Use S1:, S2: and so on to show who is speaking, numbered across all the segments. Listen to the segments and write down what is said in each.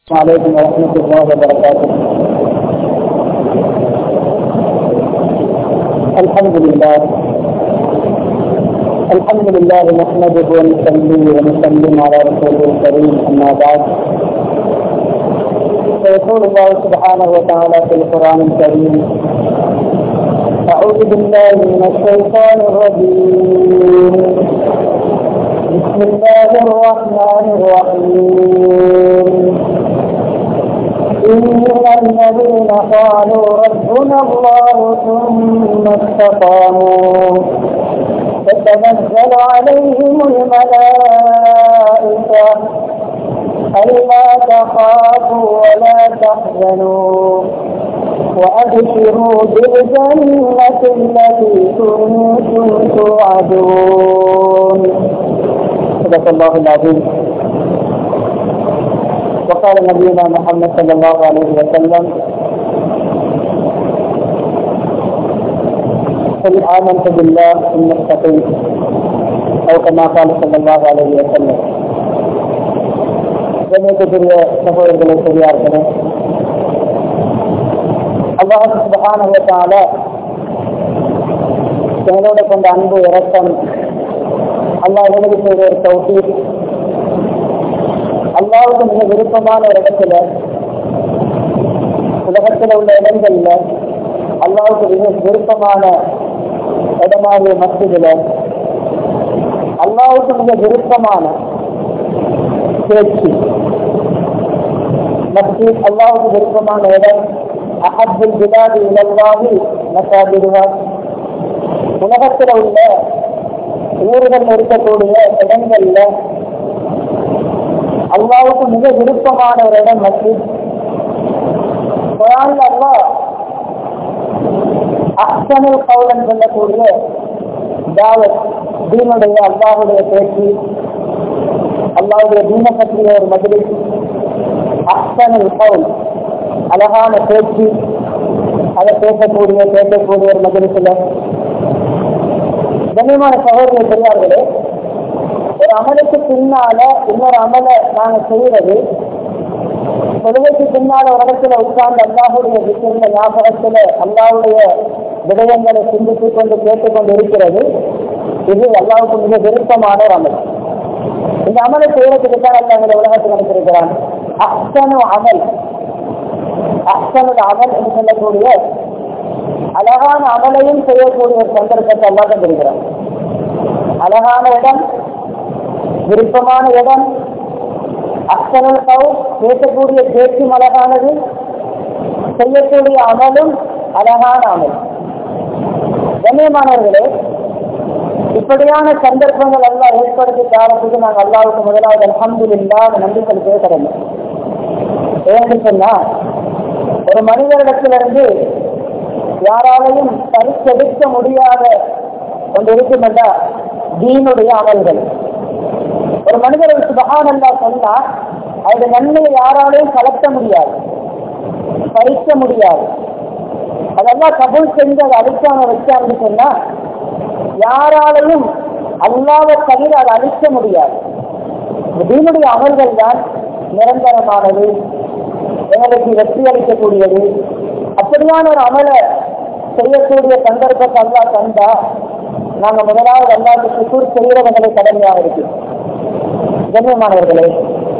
S1: عليكم ورحمة الله وبركاته الحمد لله الحمد لله نحمده ونصلي ونسلم على رسوله الكريم أما بعد فيقول الله سبحانه وتعالى في القرآن الكريم أعوذ بالله من الشيطان الرجيم بسم الله الرحمن الرحيم إن الذين قالوا ربنا الله ثم استقاموا تتنزل عليهم الملائكة ألا تخافوا ولا تحزنوا وأبشروا بالجنة التي كنتم توعدون صدق الله العظيم وقال نبينا محمد صلى الله عليه وسلم قل آمنت بالله ثم استقيم أو كما قال صلى الله عليه وسلم கண்ணியத்துக்குரிய சகோதரர்களை பெரியார்களே அல்லாஹ் சுபகானவத்தால எங்களோட கொண்ட அன்பு இரக்கம் அல்லாஹ் எனக்கு செய்த ஒரு சௌட்டி அல்லாவுக்கு மிக விருப்பமான ஒரு இடத்துல உலகத்தில் உள்ள இடங்கள்ல அல்லாவுக்கு மிக விருப்பமான இடமாகிய மசிதில அல்லாவுக்கு மிக விருப்பமான பேச்சு மஸ்ஜித் அல்லாவுக்கு விருப்பமான இடம் அஹபுல் பிலாதி இலவாகி மசாபிடுவார் உலகத்தில் உள்ள ஊர்கள் இருக்கக்கூடிய இடங்கள்ல அல்லாவுக்கு மிக விருப்பமான ஒரு இடம் மஸ்ஜித் குரான்ல அல்லாஹ் அஹ்சனுல் கவுலன் சொல்லக்கூடிய தாவத் தீனுடைய அல்லாஹுடைய பேச்சு அல்லாவுடைய தீன பற்றிய ஒரு மதுரை அஹ்சனுல் கவுல் அழகான பேச்சு அதை பேசக்கூடிய பேசக்கூடிய ஒரு மதுரத்தில் கண்ணியமான சகோதரர்கள் பெரியார்களே ஒரு அமலுக்கு பின்னால இன்னொரு அமலை நாங்க செய்யறது தொழுகைக்கு பின்னால ஒரு இடத்துல உட்கார்ந்து அல்லாஹுடைய விஷயங்கள ஞாபகத்துல அல்லாவுடைய விடயங்களை சிந்தித்துக் கொண்டு கேட்டுக்கொண்டு இருக்கிறது இது அல்லாவுக்கு மிக விருப்பமான ஒரு அமல் இந்த அமலை செய்யறதுக்கு தான் அல்ல இந்த உலகத்தில் அனுப்பியிருக்கிறான் அஹ்சனு அமல் அஹ்சனு அமல் என்று சொல்லக்கூடிய அழகான அமலையும் செய்யக்கூடிய ஒரு சந்தர்ப்பத்தை அல்லா தந்திருக்கிறான் அழகான இடம் விருப்பமான இடம் அஸ்தனல் கவு பேசக்கூடிய பேச்சும் அழகானது செய்யக்கூடிய அமலும் அழகான அமல் கண்ணியமானவர்களே இப்படியான சந்தர்ப்பங்கள் எல்லாம் ஏற்படுத்தி காலத்துக்கு நாங்கள் அல்லாவுக்கு முதலாவது அலமது இல்லாத நம்பிக்கை பேசுறோம் ஏன்னு சொன்னா ஒரு மனிதரிடத்திலிருந்து யாராலையும் பறிச்செடுக்க முடியாத ஒன்று இருக்குமென்றா தீனுடைய அமல்கள் ஒரு மனிதர் சுபகானந்தா சொன்னா அவருடைய நன்மையை யாராலையும் கலக்க முடியாது பறிக்க முடியாது அதெல்லாம் கபூல் செஞ்சு அதை அழிக்காம வச்சாங்கன்னு சொன்னா யாராலையும் அல்லாத தவிர அதை அழிக்க முடியாது தீனுடைய அமல்கள் தான் நிரந்தரமானது எங்களுக்கு வெற்றி அளிக்கக்கூடியது அப்படியான ஒரு அமலை செய்யக்கூடிய சந்தர்ப்பத்தை அல்லா தந்தா நாங்க முதலாவது அல்லாவுக்கு சுக்கூர் செய்யறவங்களை கடமையாக இருக்கு கண்ணியமானவர்களே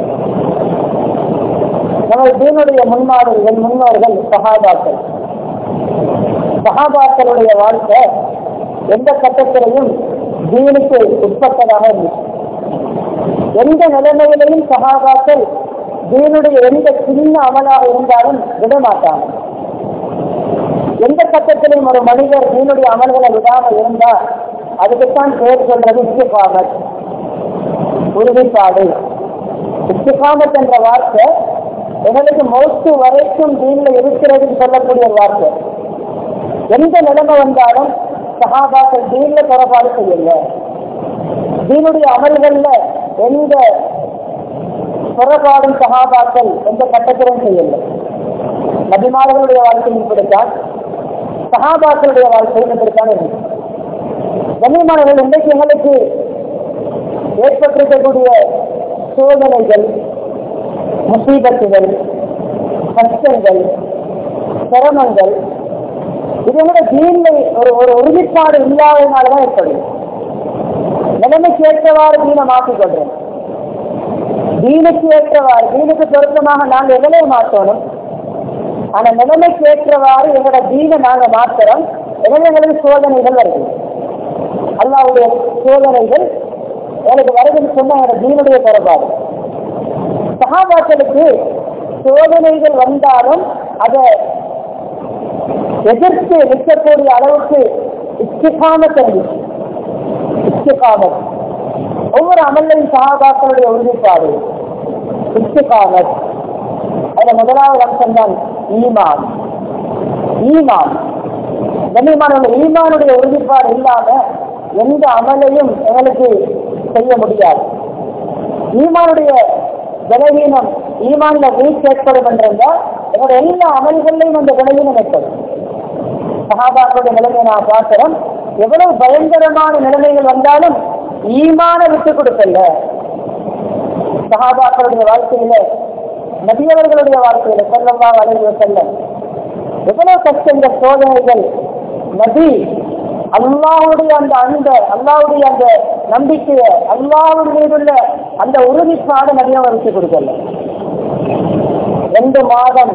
S1: நமது தீனுடைய முன்மாதிரிகள் முன்னோர்கள் சகாபாக்கள் சகாபாக்களுடைய வாழ்க்கை எந்த கட்டத்திலையும் தீனுக்கு உட்பட்டதாக இருந்துச்சு எந்த நிலைமையிலையும் சகாபாக்கள் தீனுடைய எந்த சின்ன அமலாக இருந்தாலும் விடமாட்டாங்க எந்த கட்டத்திலையும் ஒரு மனிதர் தீனுடைய அமல்களை விடாம இருந்தா அதுக்குத்தான் பேர் சொல்றது இஸ்திகாமத் உறுதிப்பாடு இஸ்திகாமத் என்ற வார்த்தை எங்களுக்கு மௌத்து வரைக்கும் தீன்ல இருக்கிறதுன்னு சொல்லக்கூடிய ஒரு வார்த்தை எந்த நிலைமை வந்தாலும் சகாபாக்கள் தீன்ல குறைபாடு செய்யல தீனுடைய அமல்கள்ல எந்த குறைபாடும் சகாபாக்கள் எந்த கட்டத்திலும் செய்யல நபிமார்களுடைய வாழ்க்கையும் இப்படித்தான் சகாபாக்களுடைய வாழ்க்கையும் இப்படித்தான் இருக்கு கண்ணியமானவர்கள் இன்றைக்கு எங்களுக்கு ஏற்பட்டிருக்கக்கூடிய சோதனைகள் முசீபத்துகள் கஷ்டங்கள் சிரமங்கள் இதோட தீன்மை ஒரு ஒரு உறுதிப்பாடு இல்லாததுனாலதான் ஏற்படும் நிலைமைக்கு ஏற்றவாறு தீனை மாற்றிக் கொள்றோம் தீனுக்கு ஏற்றவாறு தீனுக்கு பொருத்தமாக நாங்கள் எவ்வளவு மாற்றணும் ஆனா நிலைமைக்கு ஏற்றவாறு எங்களோட தீனை நாங்க மாத்துறோம் எனவே எங்களுக்கு சோதனைகள் வருது அல்லாவுடைய சோதனைகள் எனக்கு வருதுன்னு சொன்ன என்னோட தீனுடைய குறைபாடு சகாபாக்களுக்கு சோதனைகள் வந்தாலும் அதை எதிர்த்து நிற்கக்கூடிய அளவுக்கு இஷ்டிகாமத் இருந்துச்சு இஷ்டிகாமத் ஒவ்வொரு அமல்லையும் சகாபாக்களுடைய உறுதிப்பாடு இஷ்டிகாமத் அதுல முதலாவது அம்சம் தான் ஈமான் ஈமான் கண்ணியமான ஈமானுடைய உறுதிப்பாடு இல்லாம எந்த அமலையும் எங்களுக்கு செய்ய முடியாது ஈமானுடைய பலவீனம் ஈமான்ல வீழ்ச்சி ஏற்படும் என்றால் என்னோட எல்லா அமல்களையும் அந்த பலவீனம் ஏற்படும் சகாபாக்களுடைய நிலைமையை நான் பார்க்கிறோம் எவ்வளவு பயங்கரமான நிலைமைகள் வந்தாலும் ஈமான விட்டு கொடுக்கல சகாபாக்களுடைய வாழ்க்கையில நபியவர்களுடைய வாழ்க்கையில செல்லவா வளைவு செல்லம் எவ்வளவு கஷ்டங்கள் சோதனைகள் நபி அல்லாவுடைய அந்த அந்த அல்லாவுடைய அந்த நம்பிக்கைய அல்லாவின் மீதுள்ள அந்த உறுதிப்பாடு நபியாக வச்சு கொடுக்கல ரெண்டு மாதம்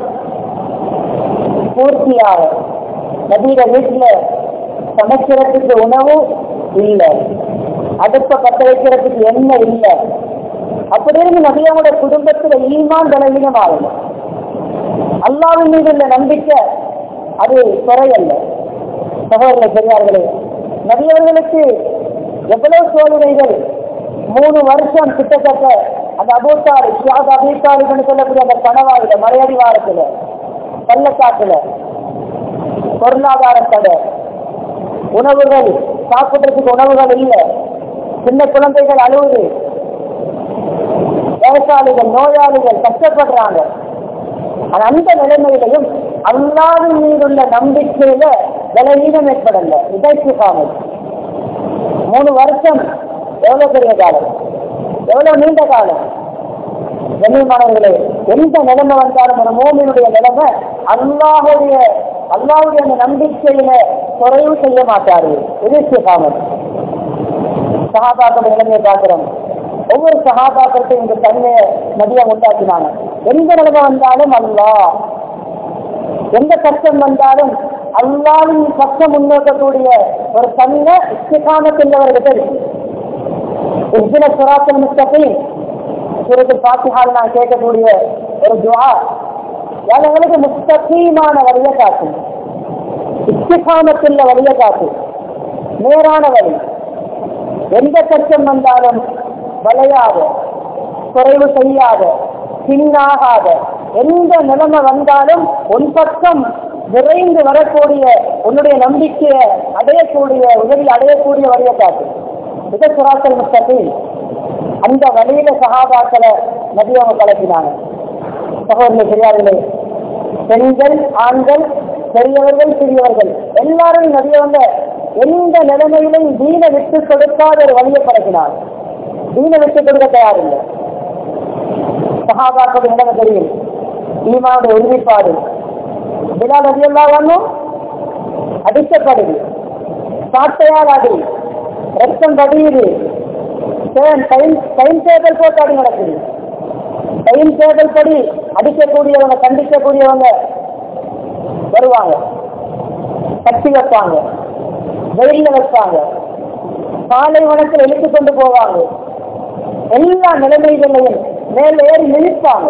S1: பூர்த்தியாக நபியில வீட்டுல சமைக்கிறதுக்கு உணவு இல்லை அடுப்ப பத்த வைக்கிறதுக்கு எண்ணெய் இல்லை அப்படி இருந்து நபியாவோட குடும்பத்துல ஈமான் பலவீனமாகல அல்லாவின் மீது உள்ள நம்பிக்கை அது குறையல்ல சகோதர பெரியார்களே நபியவர்களுக்கு எவ்வளவு சோதனைகள் மூணு வருஷம் கிட்டத்தட்ட அந்த அபூத்தாறு ஷியாத் அபீத்தாலின்னு சொல்லக்கூடிய அந்த கனவாவில மலையடி வாரத்துல பள்ளக்காட்டுல பொருளாதார தடை உணவுகள் சாப்பிடுறதுக்கு உணவுகள் இல்லை சின்ன குழந்தைகள் அழுவுது விவசாயிகள் நோயாளிகள் கஷ்டப்படுறாங்க ஆனா அந்த நிலைமையிலையும் அல்லாவின் மீதுள்ள நம்பிக்கையில விலையீனம் ஏற்படல இதைக்கு காமல் மூணு வருஷம் எவ்வளவு பெரிய காலம் எவ்வளவு நீண்ட காலம் கண்ணியமானவர்களே எந்த நிலைமை வந்தாலும் ஒரு மோமினுடைய நிலைமை அல்லாஹுடைய அல்லாவுடைய அந்த நம்பிக்கையில குறைவு செய்ய மாட்டாரு எதிர்த்து காமல் சகாபாக்கள் நிலைமையை பார்க்கிறோம் ஒவ்வொரு சகாபாக்களுக்கும் இந்த தன்மையை நதியை உண்டாக்கினாங்க எந்த நிலைமை வந்தாலும் அல்லா எந்த கஷ்டம் வந்தாலும் அல்லாவின் பக்கம் முன்னோக்கக்கூடிய ஒரு தன்மை இஷ்டகாமத்தில்லவர்கிட்ட இருக்கு இஸ்தின சுராத்தல் முஸ்தகீம் சுரத்து பாத்திஹால் நான் கேட்கக்கூடிய ஒரு துவா எங்களுக்கு முஸ்தகீமான வழியை காட்டும் இஷ்டகாமத்துள்ள வழியை காட்டும் நேரான வழி எந்த கஷ்டம் வந்தாலும் வளையாத குறைவு செய்யாத பின்னாகாத எந்த நிலைமை வந்தாலும் உன் பக்கம் விரைந்து வரக்கூடிய உன்னுடைய நம்பிக்கையை அடையக்கூடிய உதவி அடையக்கூடிய வழியை காட்டு இதை சுறாக்கள் முத்தத்தில் அந்த வழியில சகாபாக்களை நதியவங்க கலப்பினாங்க சகோதரர்கள் பெரியார்களே பெண்கள் ஆண்கள் பெரியவர்கள் சிறியவர்கள் எல்லாரும் நதியவங்க எந்த நிலைமையிலும் தீன விட்டு கொடுக்காத ஒரு வழியை பழகினார் தீன விட்டு கொடுக்க தயாரில்லை சகாபாக்கள் நிலைமை தெரியும் ஈமாவுடைய உறுதிப்பாடு விழா நதியெல்லாம் அடிக்கப்படுது சாட்டையால் அடி ரத்தம் வடியுது டைம் டைம் டேபிள் போட்டு அடி நடக்குது டைம் டேபிள் படி அடிக்கக்கூடியவங்க கண்டிக்கக்கூடியவங்க வருவாங்க கட்டி வைப்பாங்க வெயில்ல வைப்பாங்க காலை வனத்தில் இழுத்து கொண்டு போவாங்க எல்லா நிலைமைகளையும் மேல ஏறி மிதிப்பாங்க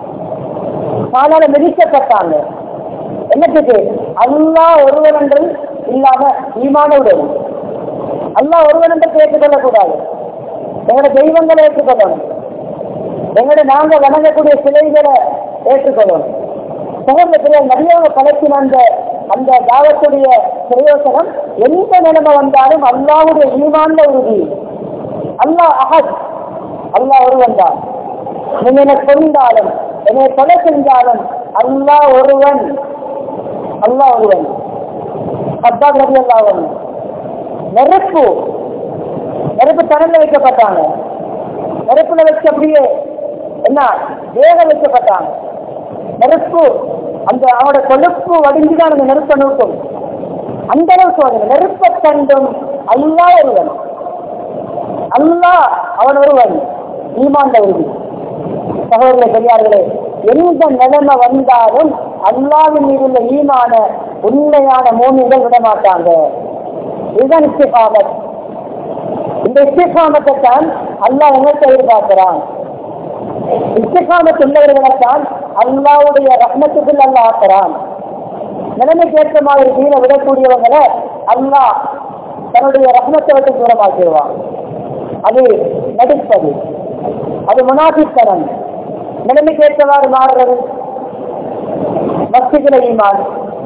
S1: காலால மிதிக்கப்பட்டாங்க என்னத்துக்கு அல்லா ஒருவனங்கள் இல்லாம ஈமான உடல் அல்லா ஒருவனங்கள் ஏற்றுக்கொள்ளக் கூடாது எங்களோட தெய்வங்களை ஏற்றுக்கொள்ளணும் எங்களோட நாங்க வணங்கக்கூடிய சிலைகளை ஏற்றுக்கொள்ளணும் சகோதரத்திலே நிறைய பழக்கின அந்த அந்த தாவத்துடைய பிரயோசனம் எந்த நிலைமை வந்தாலும் அல்லாவுடைய ஈமான்ல உறுதி அல்லாஹ் அஹத் அல்லாஹ் ஒருவன் தான் நீங்க என்னை கொண்டாலும் என்னை கொலை செஞ்சாலும் அல்லாஹ் ஒருவன் அல்லாஹ் ஒருவன் அத்தா நபி அல்லாஹ் நெருப்பு நெருப்பு தனல்ல வைக்கப்பட்டாங்க நெருப்புல வச்சு அப்படியே என்ன வேக வைக்கப்பட்டாங்க நெருப்பு அந்த அவனோட கொழுப்பு வடிஞ்சுதான் அந்த நெருப்பை நூட்டும் அந்த அளவுக்கு வந்து நெருப்பை கண்டும் அல்லா ஒருவன் அல்லாஹ் அவன் ஒருவன் ஈமான்ல உறுதி சகோதர பெரியார்களே எந்த நிலைமை வந்தாலும் அல்லாவின் மீது உள்ள ஈமான உண்மையான மோமிகள் விட மாட்டாங்க இதுதான் இஸ்திகாமத் இந்த இஸ்திகாமத்தை தான் அல்லாஹ் எங்களுக்கு எதிர்பார்க்கிறான் இஸ்திகாமத் உள்ளவர்களைத்தான் அல்லாவுடைய ரத்னத்துக்குள் அல்ல ஆக்குறான் நிலைமைக்கு ஏற்ற மாதிரி தீன விடக்கூடியவங்களை அல்லாஹ் தன்னுடைய ரத்னத்தை விட்டு தூரமாக்கிடுவான் அது நடிப்பது அது முனாபித்தனம் நிலைமைக்கு ஏற்றவாறு மாறுறது மஸ்ஜிதுல ஈமான்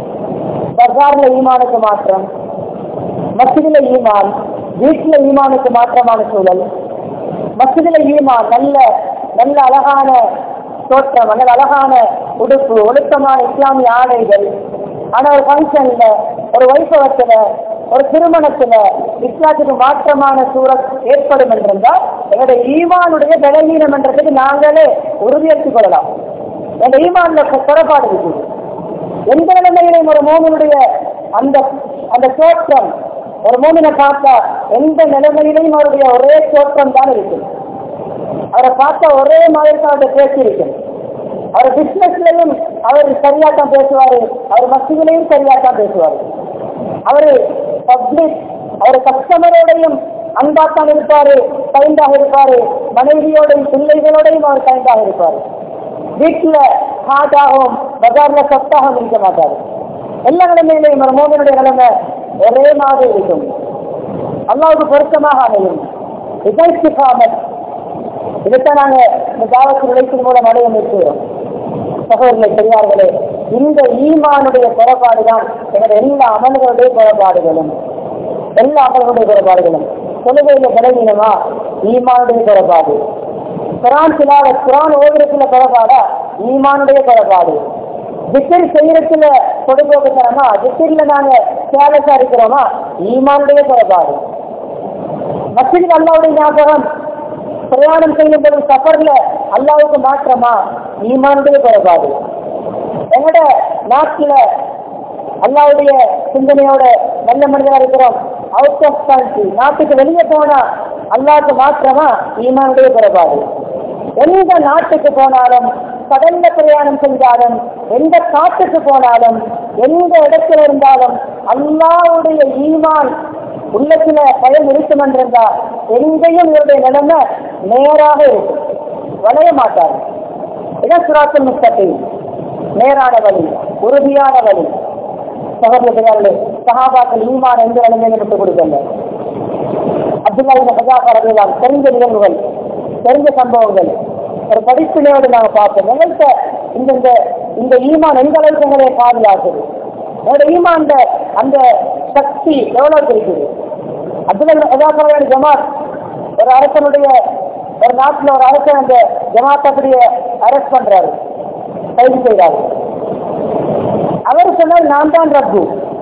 S1: பஜார்ல ஈமானுக்கு மாற்றம் மஸ்ஜிதுல ஈமான் வீட்டுல ஈமானுக்கு மாற்றமான சூழல் மஸ்ஜிதுல ஈமான் நல்ல நல்ல அழகான தோற்றம் நல்ல அழகான உடுப்பு ஒழுக்கமான இஸ்லாமிய ஆடைகள் ஆனா ஒரு ஃபங்க்ஷன்ல ஒரு வைபவத்துல ஒரு திருமணத்துல இஸ்லாத்துக்கு மாற்றமான சூழல் ஏற்படும் என்றிருந்தால் எங்களுடைய ஈமானுடைய பலவீனம் என்றதுக்கு நாங்களே உறுதியேற்றுக் கொள்ளலாம் எங்க ஈமான்ல குறைபாடு இருக்கு எந்த நிலைமையிலும் ஒரு மோமனுடைய அந்த அந்த தோற்றம் ஒரு மோமினை பார்த்தா எந்த நிலைமையிலையும் அவருடைய ஒரே தோற்றம் தான் இருக்கு அவரை பார்த்தா ஒரே மாதிரி தான் அவருடைய பேச்சு இருக்கு அவர் பிசினஸ்லயும் அவர் சரியா தான் பேசுவாரு அவர் மசிதிலையும் சரியா தான் பேசுவாரு அவரு பப்ளிக் அவர் கஸ்டமரோடையும் அன்பாத்தான் இருப்பாரு கைண்டாக இருப்பாரு மனைவியோடையும் பிள்ளைகளோடையும் அவர் கைண்டாக இருப்பாரு வீட்டுல ஹார்டாகவும் பஜார்ல சத்தாகவும் இருக்க மாட்டாரு எல்லா நிலைமையிலையும் ஒரு மோகனுடைய நிலைமை ஒரே மாதிரி இருக்கும் அல்லாவுக்கு பொருத்தமாக அமையும் இதைக்காமல் இதைத்தான் நாங்க இந்த தாவத்து நிலைத்தின் மூலம் அடைய நிறுத்துகிறோம் சகோதரர்களை பெரியார்களே இந்த ஈமானுடைய குறைபாடு தான் எனது எல்லா அமல்களுடைய குறைபாடுகளும் எல்லா அமல்களுடைய குறைபாடுகளும் தொழுகையில பலவீனமா ஈமானுடைய குறைபாடு குரான் சிலாத குரான் ஓதுறதுல குறைபாடா ஈமானுடைய குறைபாடு திக்கர் செய்யறதுல கொடுக்கோக்கத்தனமா திக்கர்ல நாங்க கேலஸா இருக்கிறோமா ஈமானுடைய குறைபாடு மசிதில் அல்லாவுடைய ஞாபகம் பிரயாணம் செய்யும் போது சஃபர்ல அல்லாவுக்கு மாற்றமா ஈமானுடைய குறைபாடு எங்கட நாட்டுல அல்லாவுடைய சிந்தனையோட நல்ல மனிதனா இருக்கிறோம் அவுட் ஆஃப் கண்ட்ரி நாட்டுக்கு வெளியே போனா அல்லாவுக்கு மாற்றமா ஈமானுடைய குறைபாடு எந்த நாட்டுக்கு போனாலும் கடல்ல பிரயாணம் செஞ்சாலும் எந்த காட்டுக்கு போனாலும் எந்த இடத்துல இருந்தாலும் அல்லாவுடைய ஈமான் உள்ளத்துல பயம் இருக்கும் என்றிருந்தா எங்கேயும் இவருடைய நிலைமை நேராக இருக்கும் வளைய மாட்டார் இதான் சுராத்தல் முஸ்தகை நேரான வழி உறுதியான வழி சகோதரர்களே சகாபாக்கள் ஈமான் எந்த நிலைமையில விட்டு கொடுக்கல அப்துல்லா இந்த கஜாபாரலாம் தெரிஞ்ச நிகழ்வுகள் தெரிஞ்ச சம்பவங்கள் ஒரு படிப்பினையோடு நாங்க பார்ப்போம் எங்கள்கிட்ட இந்த இந்த இந்த ஈமான் எந்த அளவுக்கு எங்களை பாதுகாக்குது என்னோட ஈமான் அந்த சக்தி எவ்வளவு இருக்குது அப்துல்லா கஜாபாரன் ஜமாத் ஒரு அரசனுடைய ஒரு நாட்டுல ஒரு அரசன் அந்த ஜமாத் அப்படிய அரெஸ்ட் பண்றாரு கைது செய்கிறாரு அவர் சொன்னார் நான் தான் ரப்பு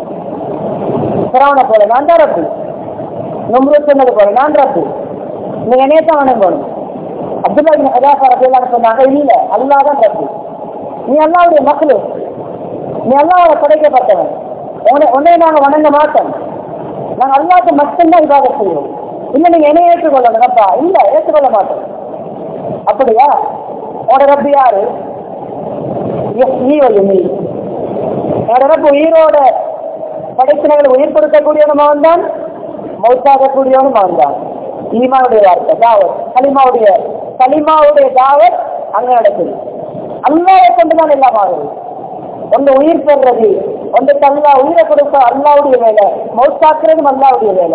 S1: சிராவனை போல நான் தான் ரப்பு நம்பர் சொன்னது போல நான் ரப்பு நீங்க என்னைய தான் வணங்கணும் அப்துல்லா பின் ஹஜாஃபர் ரபியல்லான்னு சொன்னாங்க இல்ல அல்லாஹ் தான் ரப்பு நீ அல்லாவுடைய மக்கள் நீ அல்லாவோட படைக்கப்பட்டவன் உன்னை உன்னை நாங்க வணங்க மாட்டோம் நாங்க அல்லாவுக்கு மட்டும்தான் இதாக செய்வோம் இல்ல நீங்க என்னை ஏற்றுக்கொள்ளணும் அப்பா இல்ல ஏற்றுக்கொள்ள மாட்டோம் அப்படியா உன்னோட ரப்பு யாரு நீ நீ ரப்பு உயிரோட படைப்பினங்களை உயிர் கொடுக்கக்கூடியவனும் அவன் தான் மௌத்தாகக்கூடியவனும் அவன் தான் ஈமாவுடைய வார்த்தை தாவத் கலிமாவுடைய கலிமாவுடைய தாவத் அங்க நடக்குது அல்லாவை கொண்டுதான் எல்லாம் ஆகுது ஒன்று உயிர் பெறுறது ஒன்று அல்லா உயிரை கொடுக்க அல்லாவுடைய வேலை மௌத்தாக்குறதும் அல்லாவுடைய வேலை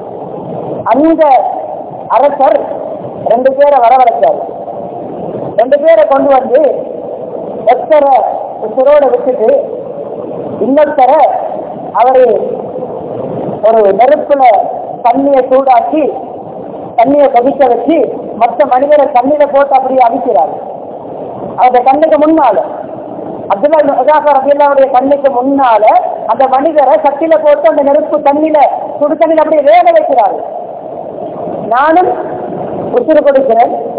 S1: அந்த அரசர் ரெண்டு பேரை வரவழைச்சார் ரெண்டு பேரை கொண்டு வந்து ஒருத்தரை உசுரோட விட்டுட்டு இன்னொருத்தரை அவரு ஒரு நெருப்புல தண்ணியை சூடாக்கி தண்ணியை கொதிக்க வச்சு மற்ற மனிதரை தண்ணியில போட்டு அப்படியே அடிக்கிறார் அந்த கண்ணுக்கு முன்னால அப்துல்லா ஹஜாஃபர் அப்துல்லாவுடைய கண்ணுக்கு முன்னால அந்த மனிதரை சட்டில போட்டு அந்த நெருப்பு தண்ணியில சுடு தண்ணியில அப்படியே வேக வைக்கிறாரு நானும் உசுறு கொடுக்கிறேன்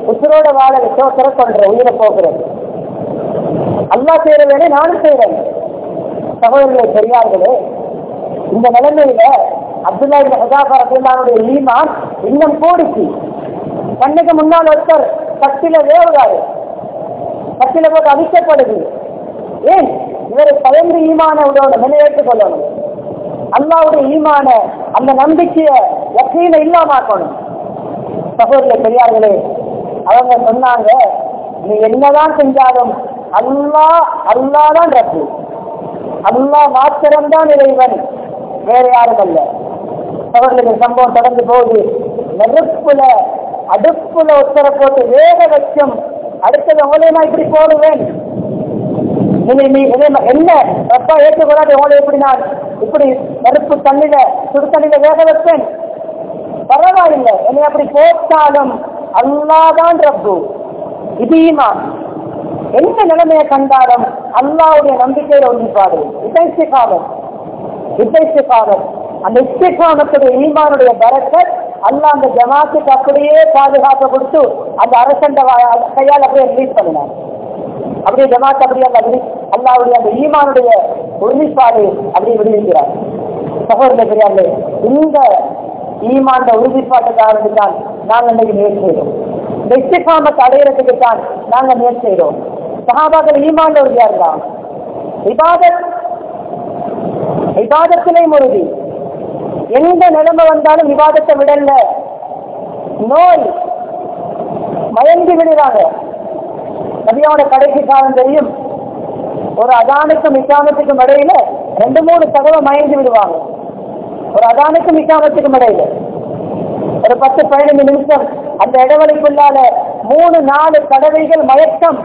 S1: உசுரோட வாழ வச்சோ திறக்கொன்ற உயிரை போகிறது அல்லாஹ் செய்யற வேலை நானும் செய்யறேன் சகோதரர்களே பெரியார்களே இந்த நிலைமையில அப்துல்லா இந்த ஹசாபாரத்தினுடைய ஈமான் இன்னும் கூடிச்சு கண்ணுக்கு முன்னால் ஒருத்தர் கட்டில வேவுறாரு கட்டில போட்டு அவிக்கப்படுது ஏன் இவரை பயந்து ஈமான உடனே நிலையேற்றுக் கொள்ளணும் அல்லாவுடைய ஈமான அந்த நம்பிக்கைய யக்கீன இல்லாமக்கணும் சகோதரர்களே பெரியார்களே அவங்க சொன்னாங்க நீ என்னதான் செஞ்சாலும் அல்லா அல்லாதான் ரப்பு அல்லா மாத்திரம்தான் இறைவன் வேற யாரும் அல்ல சகோதரர்கள் சம்பவம் தொடர்ந்து போகுது நெருப்புல அடுப்புல உத்தர போட்டு வேக வச்சும் அடுத்தது உங்களே நான் இப்படி போடுவேன் நீங்க நீ இதே மா- என்ன ரப்பா ஏற்றுக்கொள்ளாது உங்களை எப்படி நான் இப்படி நெருப்பு தண்ணில சுடு தண்ணில வேக வைப்பேன் பரவாயில்லை என்னை அப்படி போட்டாலும் அல்லாதான் ரப்பு இது ஈமான் எந்த நிலைமையை கண்டாலும் அல்லாவுடைய நம்பிக்கையில ஒன்றிப்பாடு இசைக்காதம் இசைக்காதம் அந்த இஸ்திகாமத்துடைய ஈமானுடைய பரக்கத் அல்லாஹ் அந்த ஜமாத்துக்கு அப்படியே பாதுகாப்பு கொடுத்து அந்த அரசண்ட வா- கையால் அப்படியே ரிலீஸ் பண்ணினார் அப்படியே ஜமாத் அப்படியே அந்த விதி- அல்லாவுடைய அந்த ஈமானுடைய உறுதிப்பாடு அப்படியே விடுவிக்கிறார் சகோதர பெரியார்களே இந்த ஈமான் உறுதிப்பாட்டுக்காக தான் நாங்கள் இன்னைக்கு முயற்சி செய்கிறோம் இந்த இஸ்திகாமத்தை அடையிறதுக்கு தான் நாங்கள் முயற்சி செய்கிறோம் சஹாபாக்கள் ஈமான்ல உறுதியா இருந்தாங்க இபாதத் இபாதத்திலையும் உறுதி எந்த நிலைமை வந்தாலும் விவாதத்தை விடல நோய் மயங்கி விடுறாங்க நபியோட கடைசி காலம் தெரியும் ஒரு அதானுக்கும் இக்காமத்துக்கும் இடையில ரெண்டு மூணு தடவை மயங்கி விடுவாங்க ஒரு அதானுக்கும் இக்காமத்துக்கும் இடையில ஒரு பத்து பதினைந்து நிமிஷம் அந்த இடைவெளிக்குள்ளால மூணு நாலு தடவைகள் மயக்கம்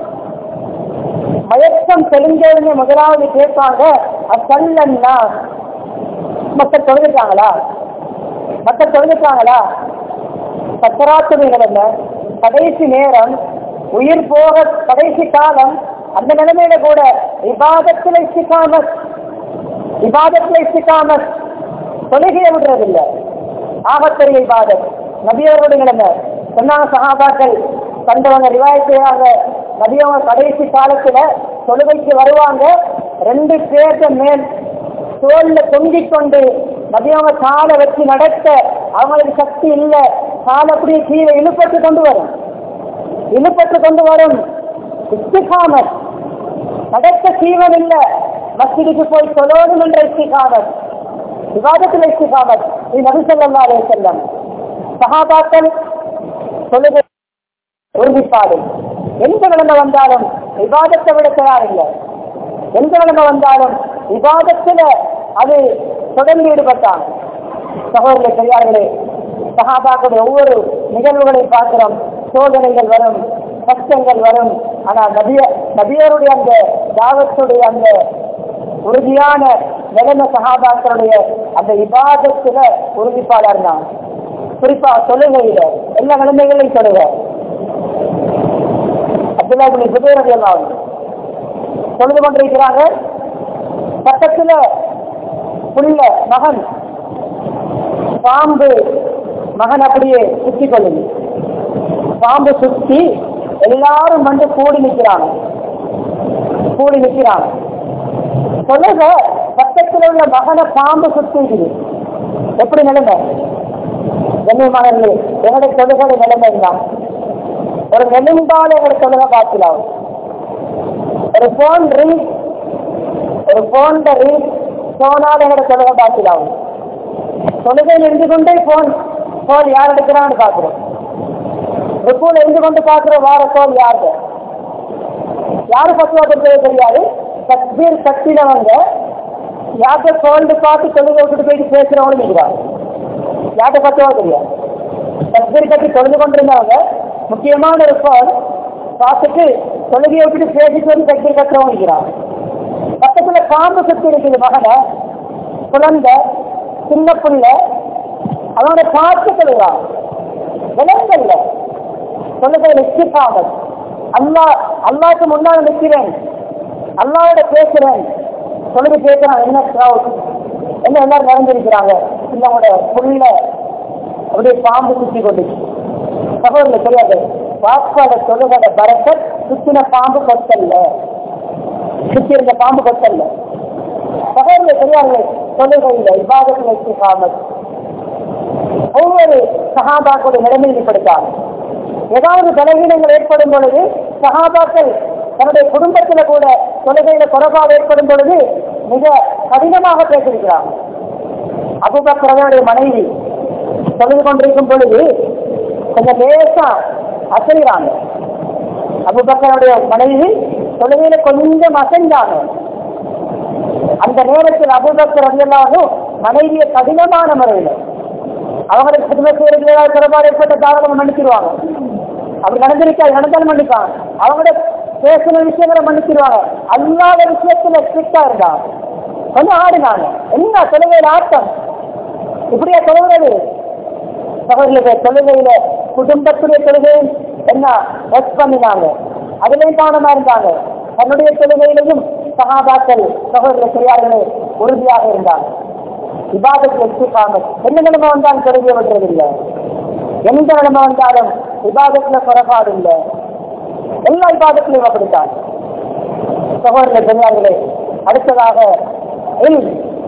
S1: மயக்கம் தெளிஞ்சவங்க முதலாவது கேட்பாங்க அசல்லன்னா மக்கள் தொழுதுட்டாங்களா மக்கள் தொழுதுட்டாங்களா சக்கராத்துடைய நிலைமை கடைசி நேரம் உயிர் போக கடைசி காலம் அந்த நிலைமையில கூட விவாதத்தில் இசிக்காம விவாதத்தில் இசிக்காம தொழுகையை விடுறதில்லை ஆகப்பெரிய விவாதம் நபியவர்களுடைய நிலைமை சொன்னாங்க சகாபாக்கள் கண்டவங்க ரிவாயத்தையாக நபியவங்க கடைசி காலத்துல தொழுகைக்கு வருவாங்க ரெண்டு பேர்த்த மேல் தோல்ல தொங்கிக் கொண்டு நபியவங்க காலை வச்சு நடக்க அவங்களுக்கு சக்தி இல்லை கால் அப்படியே கீழே இழுப்பட்டு கொண்டு வரும் இழுப்பட்டு கொண்டு வரும் இஸ்திகாமத் நடக்க சீவன் இல்ல மஸ்ஜிதுக்கு போய் தொழோடும் என்ற இஸ்திகாமத் விவாதத்தில் இஸ்திகாமத் இது நபி ஸல்லல்லாஹு அலைஹி வஸல்லம் சஹாபாக்கள் தொழுகை உறுதிப்பாடு எந்த நிலைமை வந்தாலும் விவாதத்தை விட தயாரில்லை எந்த நிலைமை வந்தாலும் விவாதத்துல அது தொடர்ந்து ஈடுபட்டான் சகோதரர்களே பெரியார்களே சகாபாக்களுடைய ஒவ்வொரு நிகழ்வுகளை பார்க்கிறோம் சோதனைகள் வரும் கஷ்டங்கள் வரும் ஆனா நபிய நபியருடைய அந்த தாவத்துடைய அந்த உறுதியான நிலைமை சகாபாக்களுடைய அந்த விவாதத்துல உறுதிப்பாடா இருந்தான் குறிப்பா தொழுகையில எல்லா நிலைமைகளையும் தொழுக அப்துல்லா பின் சுபைர் ரலியல்லாஹு அன்ஹு தொழுது கொண்டிருக்கிறாங்க பக்கத்துல புள்ள மகன் பாம்பு மகன் அப்படியே சுத்தி கொள்ளுது பாம்பு சுத்தி எல்லாரும் வந்து கூடி நிற்கிறாங்க கூடி நிற்கிறாங்க சொல்லுங்க பக்கத்துல உள்ள மகனை பாம்பு சுத்திக்குது எப்படி நிலைமை கண்ணியமானவர்களே எங்களுடைய தொழுகை நிலைமை தான் ஒரு நெலும்பால எங்களுடைய தொழுகை பார்க்கலாம் ஒரு போன் ரீச் ஒரு போன்ல ரீச் போனால் எங்களுடைய தொழுகை பார்க்கலாம் தொழுகையில் இருந்து கொண்டே போன் போன் யார் எடுக்கிறான்னு பார்க்கிறோம் ருக்கூல இருந்து கொண்டு பார்க்கிற வார போன் யாரு யாரு பத்துவா கொடுத்தது தெரியாது தக்பீர் கட்டினவங்க யார்கிட்ட போன் பார்த்து தொழுகை விட்டுட்டு போயிட்டு பேசுறவங்களும் இருக்கிறாங்க யார்கிட்ட பத்துவா தெரியாது தக்பீர் கட்டி தொழுது கொண்டிருந்தவங்க முக்கியமான ஒரு போன் பார்த்துட்டு தொழுகையை விட்டுட்டு பேசிட்டு வந்து தக்பீர் கட்டுறவங்க இருக்கிறாங்க பக்கத்துல பாம்பு சுத்தி இருக்குது மகனை குழந்தை சின்ன புள்ள அவனோட பார்த்து சொல்லுவான் விலங்கல்ல சொல்லுகிற நிச்சயப்பாக அல்லா அல்லாவுக்கு முன்னால் நிற்கிறேன் அல்லாவோட பேசுறேன் சொல்லுங்க கேட்கிறான் என்ன crowd? என்ன எல்லாரும் நிறைஞ்சிருக்கிறாங்க இல்லவங்களோட புள்ள அப்படியே பாம்பு சுத்தி கொண்டு சகோதரர் தெரியாது வாக்காட தொழுகட பரக்கத் சுத்தின பாம்பு கொத்தல்ல சுத்தி இருந்த பாம்பு கொத்தல்ல சகோதர பெரியார்களே தொழுகையில விவாதத்தில் வச்சுக்காமல் ஒவ்வொரு சகாபாக்களுடைய நிலைமையில் படுத்தாங்க ஏதாவது பலவீனங்கள் ஏற்படும் பொழுது சகாபாக்கள் தன்னுடைய குடும்பத்துல கூட தொழுகையில குறைபாடு ஏற்படும் பொழுது மிக கடினமாக பேசியிருக்கிறாங்க அபுபக்கரனுடைய மனைவி தொழுது கொண்டிருக்கும் பொழுது கொஞ்சம் லேசா அசைகிறாங்க அபுபக்கருடைய மனைவி தொழுகையில கொஞ்சம் அசைந்தாங்க அந்த நேரத்தில் அபுபக்கர் ரவியல்லாவும் மனைவியை கடினமான முறையில் அவங்களுக்கு குடும்ப செய்யறது ஏதாவது குறைபாடு ஏற்பட்ட காரணம் மன்னிச்சிருவாங்க அப்படி நடந்திருக்காது நடந்தாலும் மன்னிப்பாங்க அவங்களோட பேசின விஷயங்களை மன்னிச்சிருவாங்க அல்லாத விஷயத்துல ஸ்ட்ரிக்டா இருந்தாங்க கொஞ்சம் ஆடினாங்க என்ன தொழுகையில ஆட்டம் இப்படியா தொழுகிறது சகோதரர்களுடைய தொழுகையில குடும்பத்துடைய தொழுகை என்ன ஒர்க் பண்ணினாங்க அதுலயும் கவனமா இருந்தாங்க தன்னுடைய தொழுகையிலையும் சகாபாக்கள் சகோதர பெரியார்களே உறுதியாக இருந்தாங்க விவாதத்தை எடுத்துக்காம என்ன நிலைமை வந்தாலும் தொழுகை விடுறதில்லை எந்த நிலைமை வந்தாலும் விவாதத்துல குறைபாடு இல்லை எல்லா விவாதத்திலையும் அப்படித்தான் சகோதர பெரியார்களே அடுத்ததாக இல்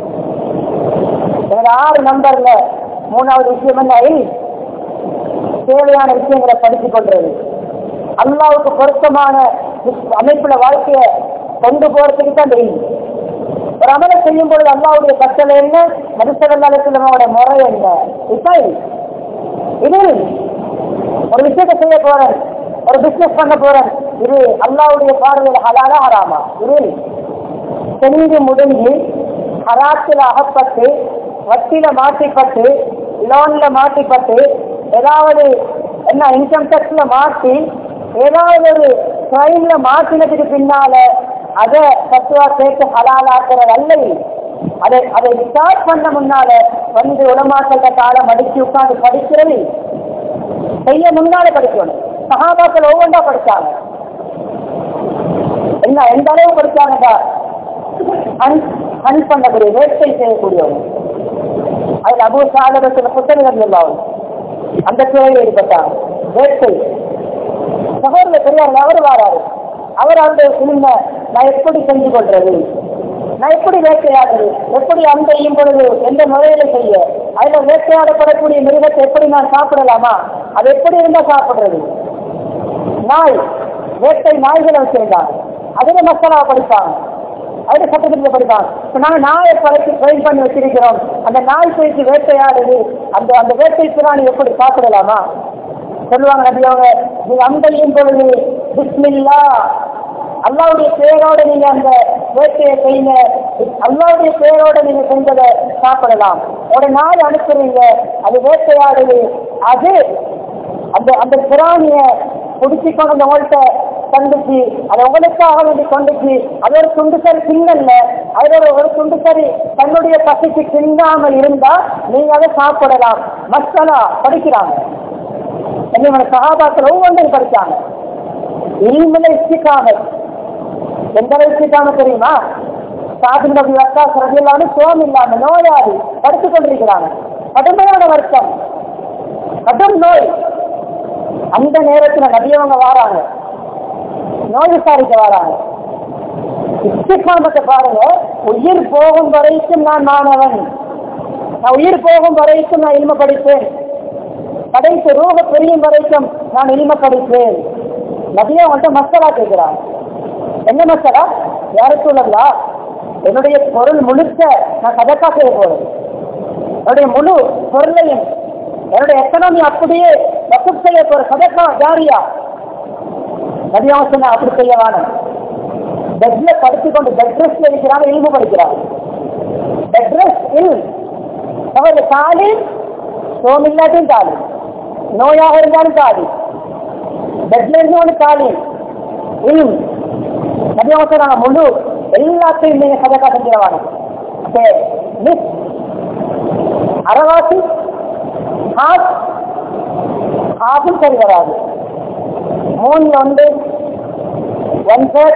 S1: எனது ஆறு நம்பர்ல மூணாவது விஷயம் என்ன இல் தேவையான விஷயங்களை படித்துக் கொள்றது அல்லாவுக்கு பொருத்தமான அமைப்புல வாழ்க்கைய கொண்டு போறதுக்கு தான் தெரியும் ஒரு அமலை செய்யும் பொழுது அல்லாவுடைய கட்டளை என்ன மனுஷகல்லாலோட முறை என்ன இப்ப இது ஒரு விஷயத்தை செய்ய போறேன் ஒரு பிசினஸ் பண்ண போறேன் இது அல்லாவுடைய பார்வையில் ஹலாலா ஹராமா இது செஞ்சு முடிஞ்சு ஹராத்தில் அகப்பட்டு வட்டியில மாட்டிப்பட்டு லோன்ல மாட்டிப்பட்டு ஏதாவது என்ன இன்கம் டேக்ஸ்ல மாட்டி ஏதாவது ஒரு கிரைம்ல மாட்டினதுக்கு பின்னால அதை தத்துவா சேர்த்து ஹலாலாக்குறது அல்ல அதை அதை ஸ்டார்ட் பண்ண முன்னால வந்து உலமாக்கள்கிட்ட காலம் அடிச்சு உட்காந்து படிக்கிறது செய்ய முன்னால படிக்கணும் சகாபாக்கள் ஒவ்வொன்றா படிச்சாங்க என்ன எந்த அளவு படிச்சாங்கடா ஹன் பண்ணக்கூடிய வேட்கை செய்யக்கூடியவங்க அதில் அபு சாதகத்தில் புத்தகங்கள் இருந்தாலும் அந்த துறையில் ஈடுபட்டாங்க வேட்கை சகோதர பெரியார் அவர் வாராரு அவர் அந்த சினிம நான் எப்படி செஞ்சு கொள்றது நான் எப்படி வேட்டையாடுறது எப்படி அந்த ஈயும் பொழுது எந்த முறையில செய்ய அதுல வேட்டையாடப்படக்கூடிய மிருகத்தை எப்படி நான் சாப்பிடலாமா அது எப்படி இருந்தா சாப்பிடுறது நாய் வேட்டை நாய்களை வச்சிருந்தாங்க அதுல மசாலா படிப்பாங்க அதுல சட்டத்தில் படிப்பாங்க இப்ப நாங்க நாயை பழக்கி ட்ரெயின் பண்ணி வச்சிருக்கிறோம் அந்த நாய் போயிட்டு வேட்டையாடுது அந்த அந்த வேட்டை பிராணி எப்படி சாப்பிடலாமா சொல்லுவாங்க நபி அவங்க நீங்க அங்கேயும் பொழுது பிஸ்மில்லா அல்லாவுடைய பேரோட நீங்க அந்த வேட்டையை செய்யுங்க அல்லாவுடைய பேரோட நீங்க செஞ்சதை சாப்பிடலாம் ஒரு நாள் அனுப்புறீங்க அது வேட்டையாடுது அது அந்த அந்த பிராணிய பிடிச்சி கொண்டு உங்கள்கிட்ட கண்டுச்சு அதை உங்களுக்காக வேண்டி கொண்டுச்சு அது ஒரு துண்டு சரி திங்கல்ல அதோட ஒரு துண்டு சரி தன்னுடைய பசிக்கு திங்காமல் இருந்தா நீங்க அதை சாப்பிடலாம் மசாலா படிக்கிறாங்க என்னோட சகாபாக்கள் ஒவ்வொன்றையும் படிச்சாங்க இல்மில இஷ்டிக்காம எந்த இஷ்டிக்காம தெரியுமா சாதின் நபி வக்கா சிறதில்லாம சோம் இல்லாம நோயாளி படுத்துக் கொண்டிருக்கிறாங்க கடுமையான வருத்தம் கடும் நோய் அந்த நேரத்துல நபியவங்க வாராங்க நோய் விசாரிக்க வராங்க இஷ்டிக்காமத்தை பாருங்க உயிர் போகும் வரைக்கும் நான் மாணவன் நான் உயிர் போகும் வரைக்கும் நான் இனிமை படிப்பேன் கடைசி ரூப பிரியும் வரைக்கும் நான் இனிமை படிப்பேன் நபியா அவன்கிட்ட மசாலா கேட்கிறான் என்ன மசாலா யாருக்கு உள்ளதா என்னுடைய பொருள் முழுக்க நான் சதக்கா செய்ய போறேன் என்னுடைய முழு பொருளையும் என்னுடைய எக்கனாமி அப்படியே வசூல் செய்ய போற சதக்கா ஜாரியா நபியா சொன்ன அப்படி செய்ய வேணும் பெட்ல படுத்துக்கொண்டு பெட் ரெஸ்ட்ல இருக்கிறாங்க இல்மு படிக்கிறாங்க பெட் ரெஸ்ட் இல் அவருடைய காலி சோம் இல்லாட்டியும் காலி நோயாக இருந்தாலும் காலி பெட்ல இருந்தவனு காலி இல் நபியாக சொன்னாங்க முழு எல்லாத்தையும் நீங்க சதக்கா செஞ்சிடவாங்க மிஸ் அறவாசி ஹாஃப் ஹாஃபும் சரி வராது மூணுல வந்து ஒன் தேர்ட்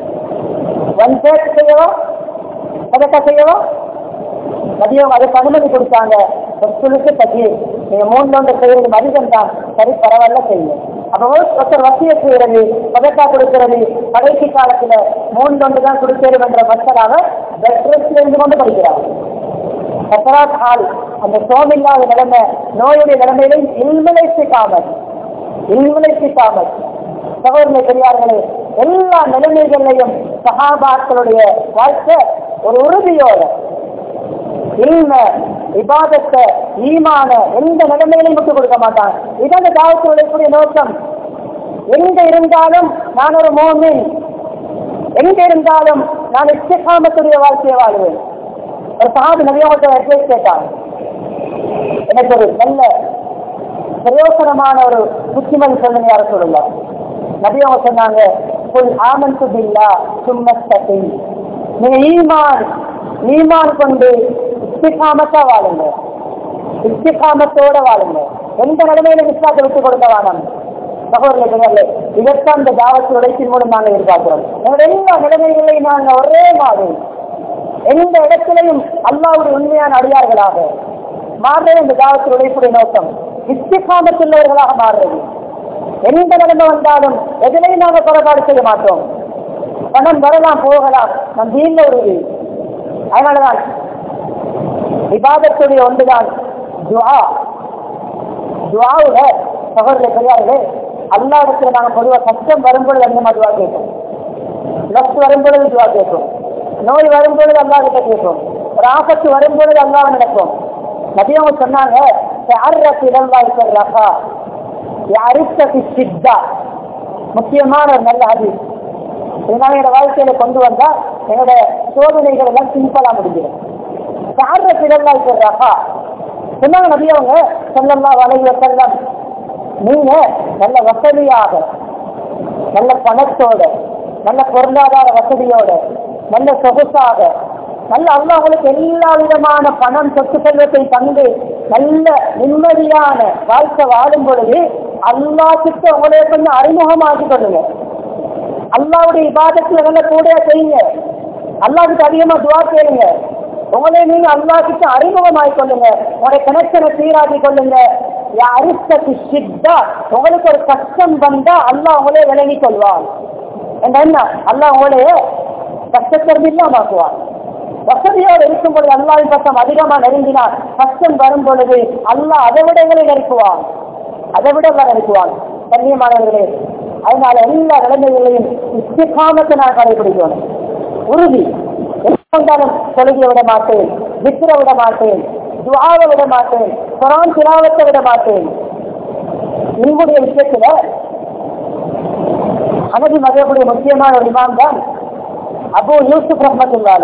S1: ஒன் தேர்ட் செய்யவா சதக்கா செய்யவா மதியம் அதுக்கு அனுமதி கொடுத்தாங்க ஒரு சுழுக்கு பற்றி நீங்க மூணு ஒன்று செய்யறது அதிகம் தான் சரி பரவாயில்ல செய்யுங்க அப்போ ஒருத்தர் வசிய செய்யறது பதக்கா கொடுக்கிறது கடைசி காலத்துல மூன்றொன்று தான் கொடுக்கிறது என்ற மசராக பெட்ரெஸ்ட்ல இருந்து கொண்டு படிக்கிறார் சக்கராத் ஹால் அந்த சோமில்லாத நிலைமை நோயுடைய நிலைமையிலும் இல்மலை சிக்காமல் இல்மலை சிக்காமல் சகோதரனை பெரியார்களே எல்லா நிலைமைகளையும் சகாபாக்களுடைய வாழ்க்கை ஒரு உறுதியோட இல்ம விவாதத்தை ஈமான எந்த நிலைமையிலும் விட்டு கொடுக்க மாட்டான் இதான் இந்த தாவத்துடைய நோக்கம் எங்க இருந்தாலும் நான் ஒரு மோமின் எங்க இருந்தாலும் நான் இஷ்டகாமத்துடைய வாழ்க்கையை வாழ்வேன் ஒரு சாது நவியோட அட்வைஸ் கேட்டான் எனக்கு ஒரு நல்ல பிரயோசனமான ஒரு புத்திமதி சொல்லுங்க யார சொல்லலாம் நபியவங்க சொன்னாங்க புல் ஆமந்து பில்லா சும்மஸ்தகை நீங்க ஈமான் ஈமான் கொண்டு இஸ்திகாமத்தா வாழுங்க இஸ்திகாமத்தோட வாழுங்க எந்த நிலைமையில விஸ்வாசத்தை விட்டு கொடுக்க வேணாம் சகோதரர்களே இதற்கான இந்த தாவத்து உழைப்பின் மூலம் நாங்கள் எதிர்பார்க்கிறோம் எங்களுடைய எல்லா நிலைமைகளையும் நாங்கள் ஒரே மாதிரி எந்த இடத்திலையும் அல்லாவுடைய உண்மையான அடியார்களாக மாறுறது இந்த தாவத்து உழைப்புடைய நோக்கம் இஸ்திகாமத்துள்ளவர்களாக மாறுறது எந்த நிலைமை வந்தாலும் எதிலையும் நாங்கள் குறைபாடு செய்ய மாட்டோம் பணம் வரலாம் போகலாம் நம் வீட்டில் உறுதி அதனாலதான் விவாதத்துடைய ஒன்றுதான் துவா துவாவுல சகோதர பெரியார்களே அல்லா இடத்துல நாங்கள் பொதுவாக கஷ்டம் வரும்பொழுது அதிகமாக துவா கேட்போம் லஸ்ட் வரும்பொழுது துவா கேட்போம் நோய் வரும்பொழுது அல்லா கிட்ட கேட்போம் ஒரு ஆபத்து வரும்பொழுது அல்லாவை நடக்கும் நபியவங்க சொன்னாங்க யாருக்கு இடம்வாய் சொல்றாக்கா யாருக்கு சித்தா முக்கியமான ஒரு நல்ல ஹதீஸ் இதனால என்னோட வாழ்க்கையில கொண்டு வந்தா என்னோட சோதனைகள் எல்லாம் சிம்பிளா முடிஞ்சிடும் யாருக்கு இடம்வாய் சொல்றாக்கா சொன்னாங்க நபியவங்க சொல்லலாம் வலையில செல்லம் நீங்க நல்ல வசதியாக நல்ல பணத்தோட நல்ல பொருளாதார வசதியோட நல்ல சொகுசாக நல்ல அல்லா உங்களுக்கு எல்லா விதமான பணம் சொத்து செல்வத்தை தந்து நல்ல நிம்மதியான வாழ்க்கை வாழும் பொழுது அல்லா கிட்ட உங்களை கொஞ்சம் அறிமுகமாக்கி கொள்ளுங்க அல்லாவுடைய விவாதத்துல நல்ல கூட செய்யுங்க அல்லாவுக்கு அதிகமா துவா கேளுங்க உங்களை நீங்க அல்லா கிட்ட அறிமுகமாக்கி கொள்ளுங்க உங்களுடைய கனெக்ஷனை சீராக்கி கொள்ளுங்க அரிசத்து சித்தா உங்களுக்கு ஒரு கஷ்டம் வந்தா அல்லா உங்களே விளங்கி கொள்வான் என்ன அல்லா உங்களையே கஷ்டத்திலிருந்து இல்லாமாக்குவான் வசதியோடு இருக்கும் பொழுது அல்லாவின் பக்கம் அதிகமா நெருங்கினார் கஷ்டம் வரும் பொழுது அல்லாஹ் அதை விட எங்களை நெருக்குவான் அதை விட எல்லாம் நெருக்குவான் கண்ணியமானவர்களே அதனால எல்லா நிலைமைகளையும் இஸ்திகாமத்தை நான் கடைபிடிக்கணும் உறுதி வந்தாலும் தொழுகிய விட மாட்டேன் விக்கிர விட மாட்டேன் துவாவை விட மாட்டேன் குரான் திலாவத்தை விட மாட்டேன் இன்முடைய விஷயத்துல அனதி மதக்கூடிய முக்கியமான ஒரு இமாம் தான் அபு யூசுப் ரஹமத்துல்லாலு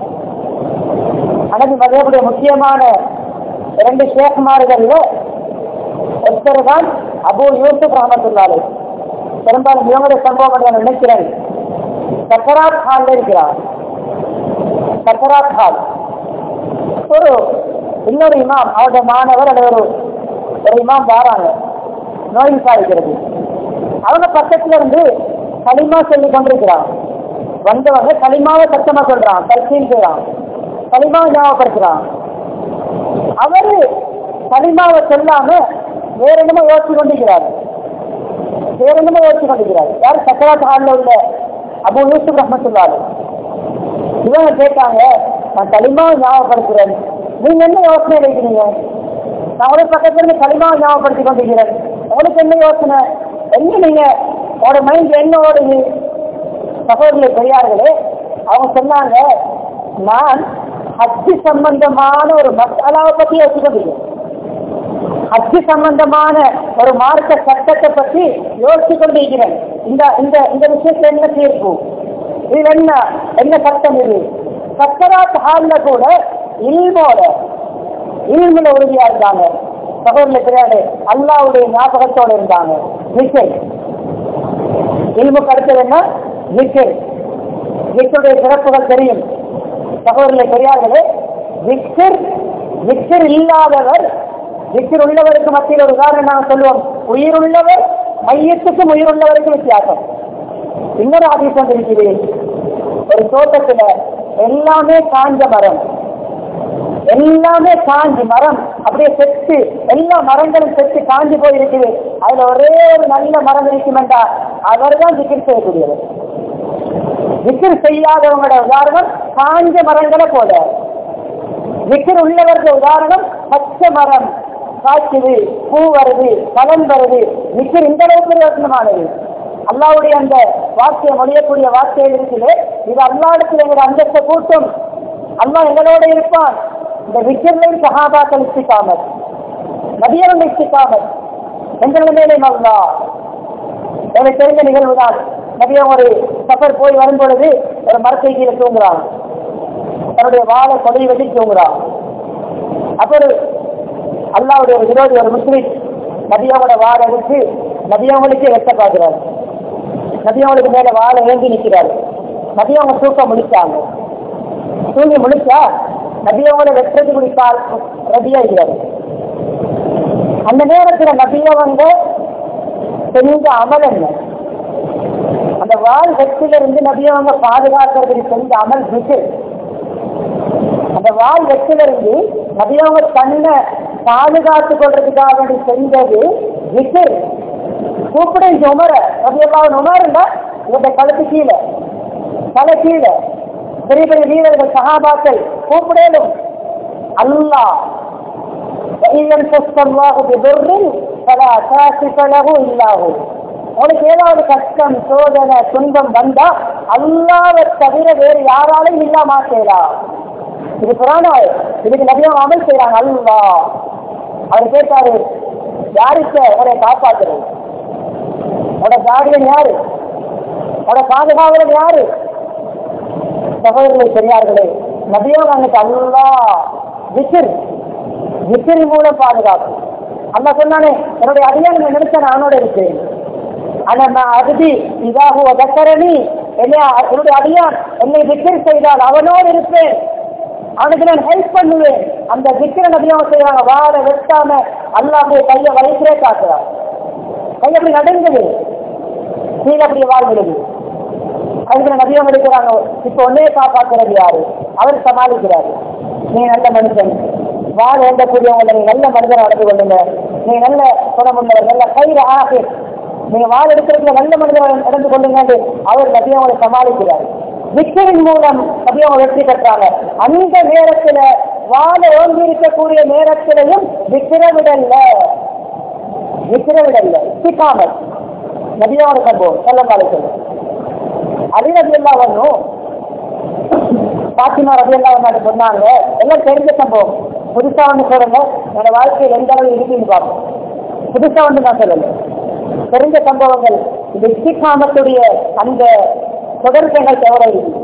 S1: அனதி மதக்கூடிய முக்கியமான இரண்டு ஷேக்மார்கள்ல ஒருத்தர் தான் அபு யூசுப் ரஹமத்துல்லாலு பெரும்பாலும் இவங்களுடைய சம்பவம் நான் நினைக்கிறேன் சக்கராத் ஹால்ல இருக்கிறார் சக்கராத் ஹால் ஒரு இன்னொரு இமாம் அவருடைய மாணவர் அல்லது ஒரு ஒரு இமாம் வாராங்க நோய் விசாரிக்கிறது அவங்க பக்கத்துல இருந்து களிமா சொல்லி கொண்டிருக்கிறான் வந்தவங்க களிமாவை சத்தமா சொல்றான் கல்சீன் செய்யறான் களிமாவை ஞாபகப்படுத்துறான் அவரு களிமாவை சொல்லாம வேற என்னமோ யோசிச்சு கொண்டிருக்கிறார் வேற என்னமோ யோசிச்சு கொண்டிருக்கிறார் யார் சக்கராத் ஹாலில் உள்ள அபு யூசுப் ரஹமத்துல்லாரு இவங்க கேட்டாங்க நான் களிமாவை ஞாபகப்படுத்துறேன் நீங்க என்ன யோசனை வைக்கிறீங்க நான் ஒரு பக்கத்துல இருந்து களிமாவை ஞாபகப்படுத்தி கொண்டிருக்கிறேன் உங்களுக்கு என்ன யோசனை என்ன நீங்க உங்களோட மைண்ட் என்ன ஓடுது சகோதரி பெரியார்களே அவங்க சொன்னாங்க நான் ஹஜ்ஜு சம்பந்தமான ஒரு மசாலாவை பத்தி யோசிக்கிறேன் ஹஜ்ஜு சம்பந்தமான ஒரு மார்க்க சட்டத்தை பற்றி யோசிச்சு கொண்டிருக்கிறேன் இந்த இந்த இந்த விஷயத்துல என்ன தீர்ப்பு இது என்ன என்ன சட்டம் இது சக்கராத் ஹால்ல கூட இல்மோட இல்முல உறுதியா இருந்தாங்க சகோதர கிடையாது அல்லாவுடைய ஞாபகத்தோட இருந்தாங்க நிக்கல் இல்முக்கு அடுத்தது என்ன நிக்கல் நிக்கருடைய சிறப்புகள் தெரியும் சகோதரர்களை பெரியார்களே விக்கர் விக்கர் இல்லாதவர் விக்கர் உள்ளவருக்கு மத்தியில் ஒரு உதாரணம் நாங்கள் சொல்லுவோம் உயிருள்ளவர் மையத்துக்கும் உயிருள்ளவருக்கும் வித்தியாசம் இன்னொரு ஆதிசம் இருக்கிறேன் ஒரு தோட்டத்துல எல்லாமே காஞ்ச மரம் எல்லாமே காஞ்சி மரம் அப்படியே செத்து எல்லா மரங்களும் செத்து காஞ்சி போயிருக்குது அதுல ஒரே ஒரு நல்ல மரம் இருக்குமெண்டா அவர் தான் திக்கிர் செய்யக்கூடியவர் திக்கிர் செய்யாதவங்களோட உதாரணம் காஞ்ச மரங்களை போல விக்கிர் உள்ளவர்கள் உதாரணம் பச்சை மரம் காய்க்குது பூ வருது பலன் வருது விக்கிர் இந்த அளவுக்கு யோசனமானது அல்லாவுடைய அந்த வார்த்தையை மொழியக்கூடிய வார்த்தையில் இருக்குது இது அல்லாடத்தில் எங்களுடைய அந்தஸ்தை கூட்டும் அல்லாஹ் எங்களோட இருப்பான் இந்த விக்கிரில் சகாபாக்கள் இஷ்டிக்காமல் நதியவங்க இஷ்டிக்காமல் எங்கள் மேலே அல்லா எனக்கு தெரிந்த நிகழ்வு தான் நபியம் ஒரு சஃபர் போய் வரும் பொழுது ஒரு மரத்தை கீழே தூங்குறான் தன்னுடைய வாழை கொலை வெட்டி தூங்குறான் அப்ப ஒரு அல்லாவுடைய ஒரு விரோதி ஒரு முஸ்லிம் நபியாவோட வாழை எடுத்து நபியாவங்களுக்கே வெட்ட பார்க்கிறார் நபியாவங்களுக்கு மேல வாழை ஏந்தி நிற்கிறார் நபியாவங்க தூக்கம் முடிச்சாங்க தூங்கி முடிச்சா நபியாவங்களை வெட்டுறது குடித்தால் ரெடியா இருக்கிறார் அந்த நேரத்துல நபியவங்க செஞ்ச அமல் என்ன அந்த வால் வெற்றிலிருந்து நபியவங்க பாதுகாக்கிறதுக்கு செஞ்ச அமல் விட்டு அந்த வால் வெற்றிலிருந்து நபியவங்க தன்னை பாதுகாத்துக் கொள்றதுக்காக வேண்டி செஞ்சது விட்டு கூப்பிட இந்த உமர நபியல்லாவின் உமர்ல இவங்க கழுத்து கீழே தலை கீழே பெரிய பெரிய வீரர்கள் சகாபாக்கள் கூப்பிடலும் அல்லாஹ் وإن يمسك الله بضر فلا كاشف له إلا هو உனக்கு ஏதாவது கஷ்டம் சோதனை துன்பம் வந்தா அல்லாவை தவிர வேறு யாராலையும் இல்ல மாட்டேலாம் இது புராணம் இதுக்கு நிறைய அமல் செய்யறாங்க அல்லா அவர் கேட்டாரு யாருக்கு உடைய காப்பாத்துறது உட காடியன் யாரு உட பாதுகாவலன் யாரு சகோதரர்களை பெரியார்களே நபியம் அன்னைக்கு அல்லா விசிர் விசிறி மூலம் பாதுகாப்பு அல்லா சொன்னானே என்னுடைய அடியான் நினைச்ச நானோட இருக்கேன் ஆனா நான் அகதி இதாக தக்கரணி என்னை என்னுடைய அடியான் என்னை விக்கிர் செய்தால் அவனோடு இருப்பேன் அவனுக்கு நான் ஹெல்ப் பண்ணுவேன் அந்த விக்கிர நபியம் செய்வாங்க வாழ வெட்டாம அல்லாஹ் கையை வலிக்கிறே காட்டுறான் கை அப்படி நடுங்குது கீழே அப்படி வாழ்கிறது அதுக்கு நபியம் எடுக்கிறாங்க இப்ப ஒன்னே காப்பாற்றுறது யாரு அவர் சமாளிக்கிறாரு நீ நல்ல மனுஷன் வாழ வேண்டக்கூடியவங்களை நீ நல்ல மனிதரை நடந்து கொள்ளுங்க நீ நல்ல குணமுள்ளவர் நல்ல கயிறு ஆகு நீங்க வாழ எடுக்கிறதுல நல்ல மனிதரை நடந்து கொள்ளுங்க அவர் நபியவங்களை சமாளிக்கிறார் விக்கரின் மூலம் நபியவங்க வெற்றி பெற்றாங்க அந்த நேரத்துல வாழ ஓங்கி இருக்கக்கூடிய நேரத்திலையும் விக்கிரவிடல்ல விக்கிரவிடல்ல சிக்காமல் நபியவங்க சம்பவம் சொல்ல சொல்லும் அதே நபி எல்லாம் வரணும் பாத்திமா ரவி எல்லாம் வந்து சொன்னாங்க எல்லாம் தெரிஞ்ச சம்பவம் புதுசா வந்து சொல்லுங்க என்னோட வாழ்க்கையில் எந்த அளவு இருக்குன்னு பார்ப்போம் புதுசா வந்து நான் சொல்லல தெரிஞ்ச சம்பவங்கள் இந்த இஸ்திகாமத்துடைய அந்த தொடர்புகள் எவ்வளவு இருக்கு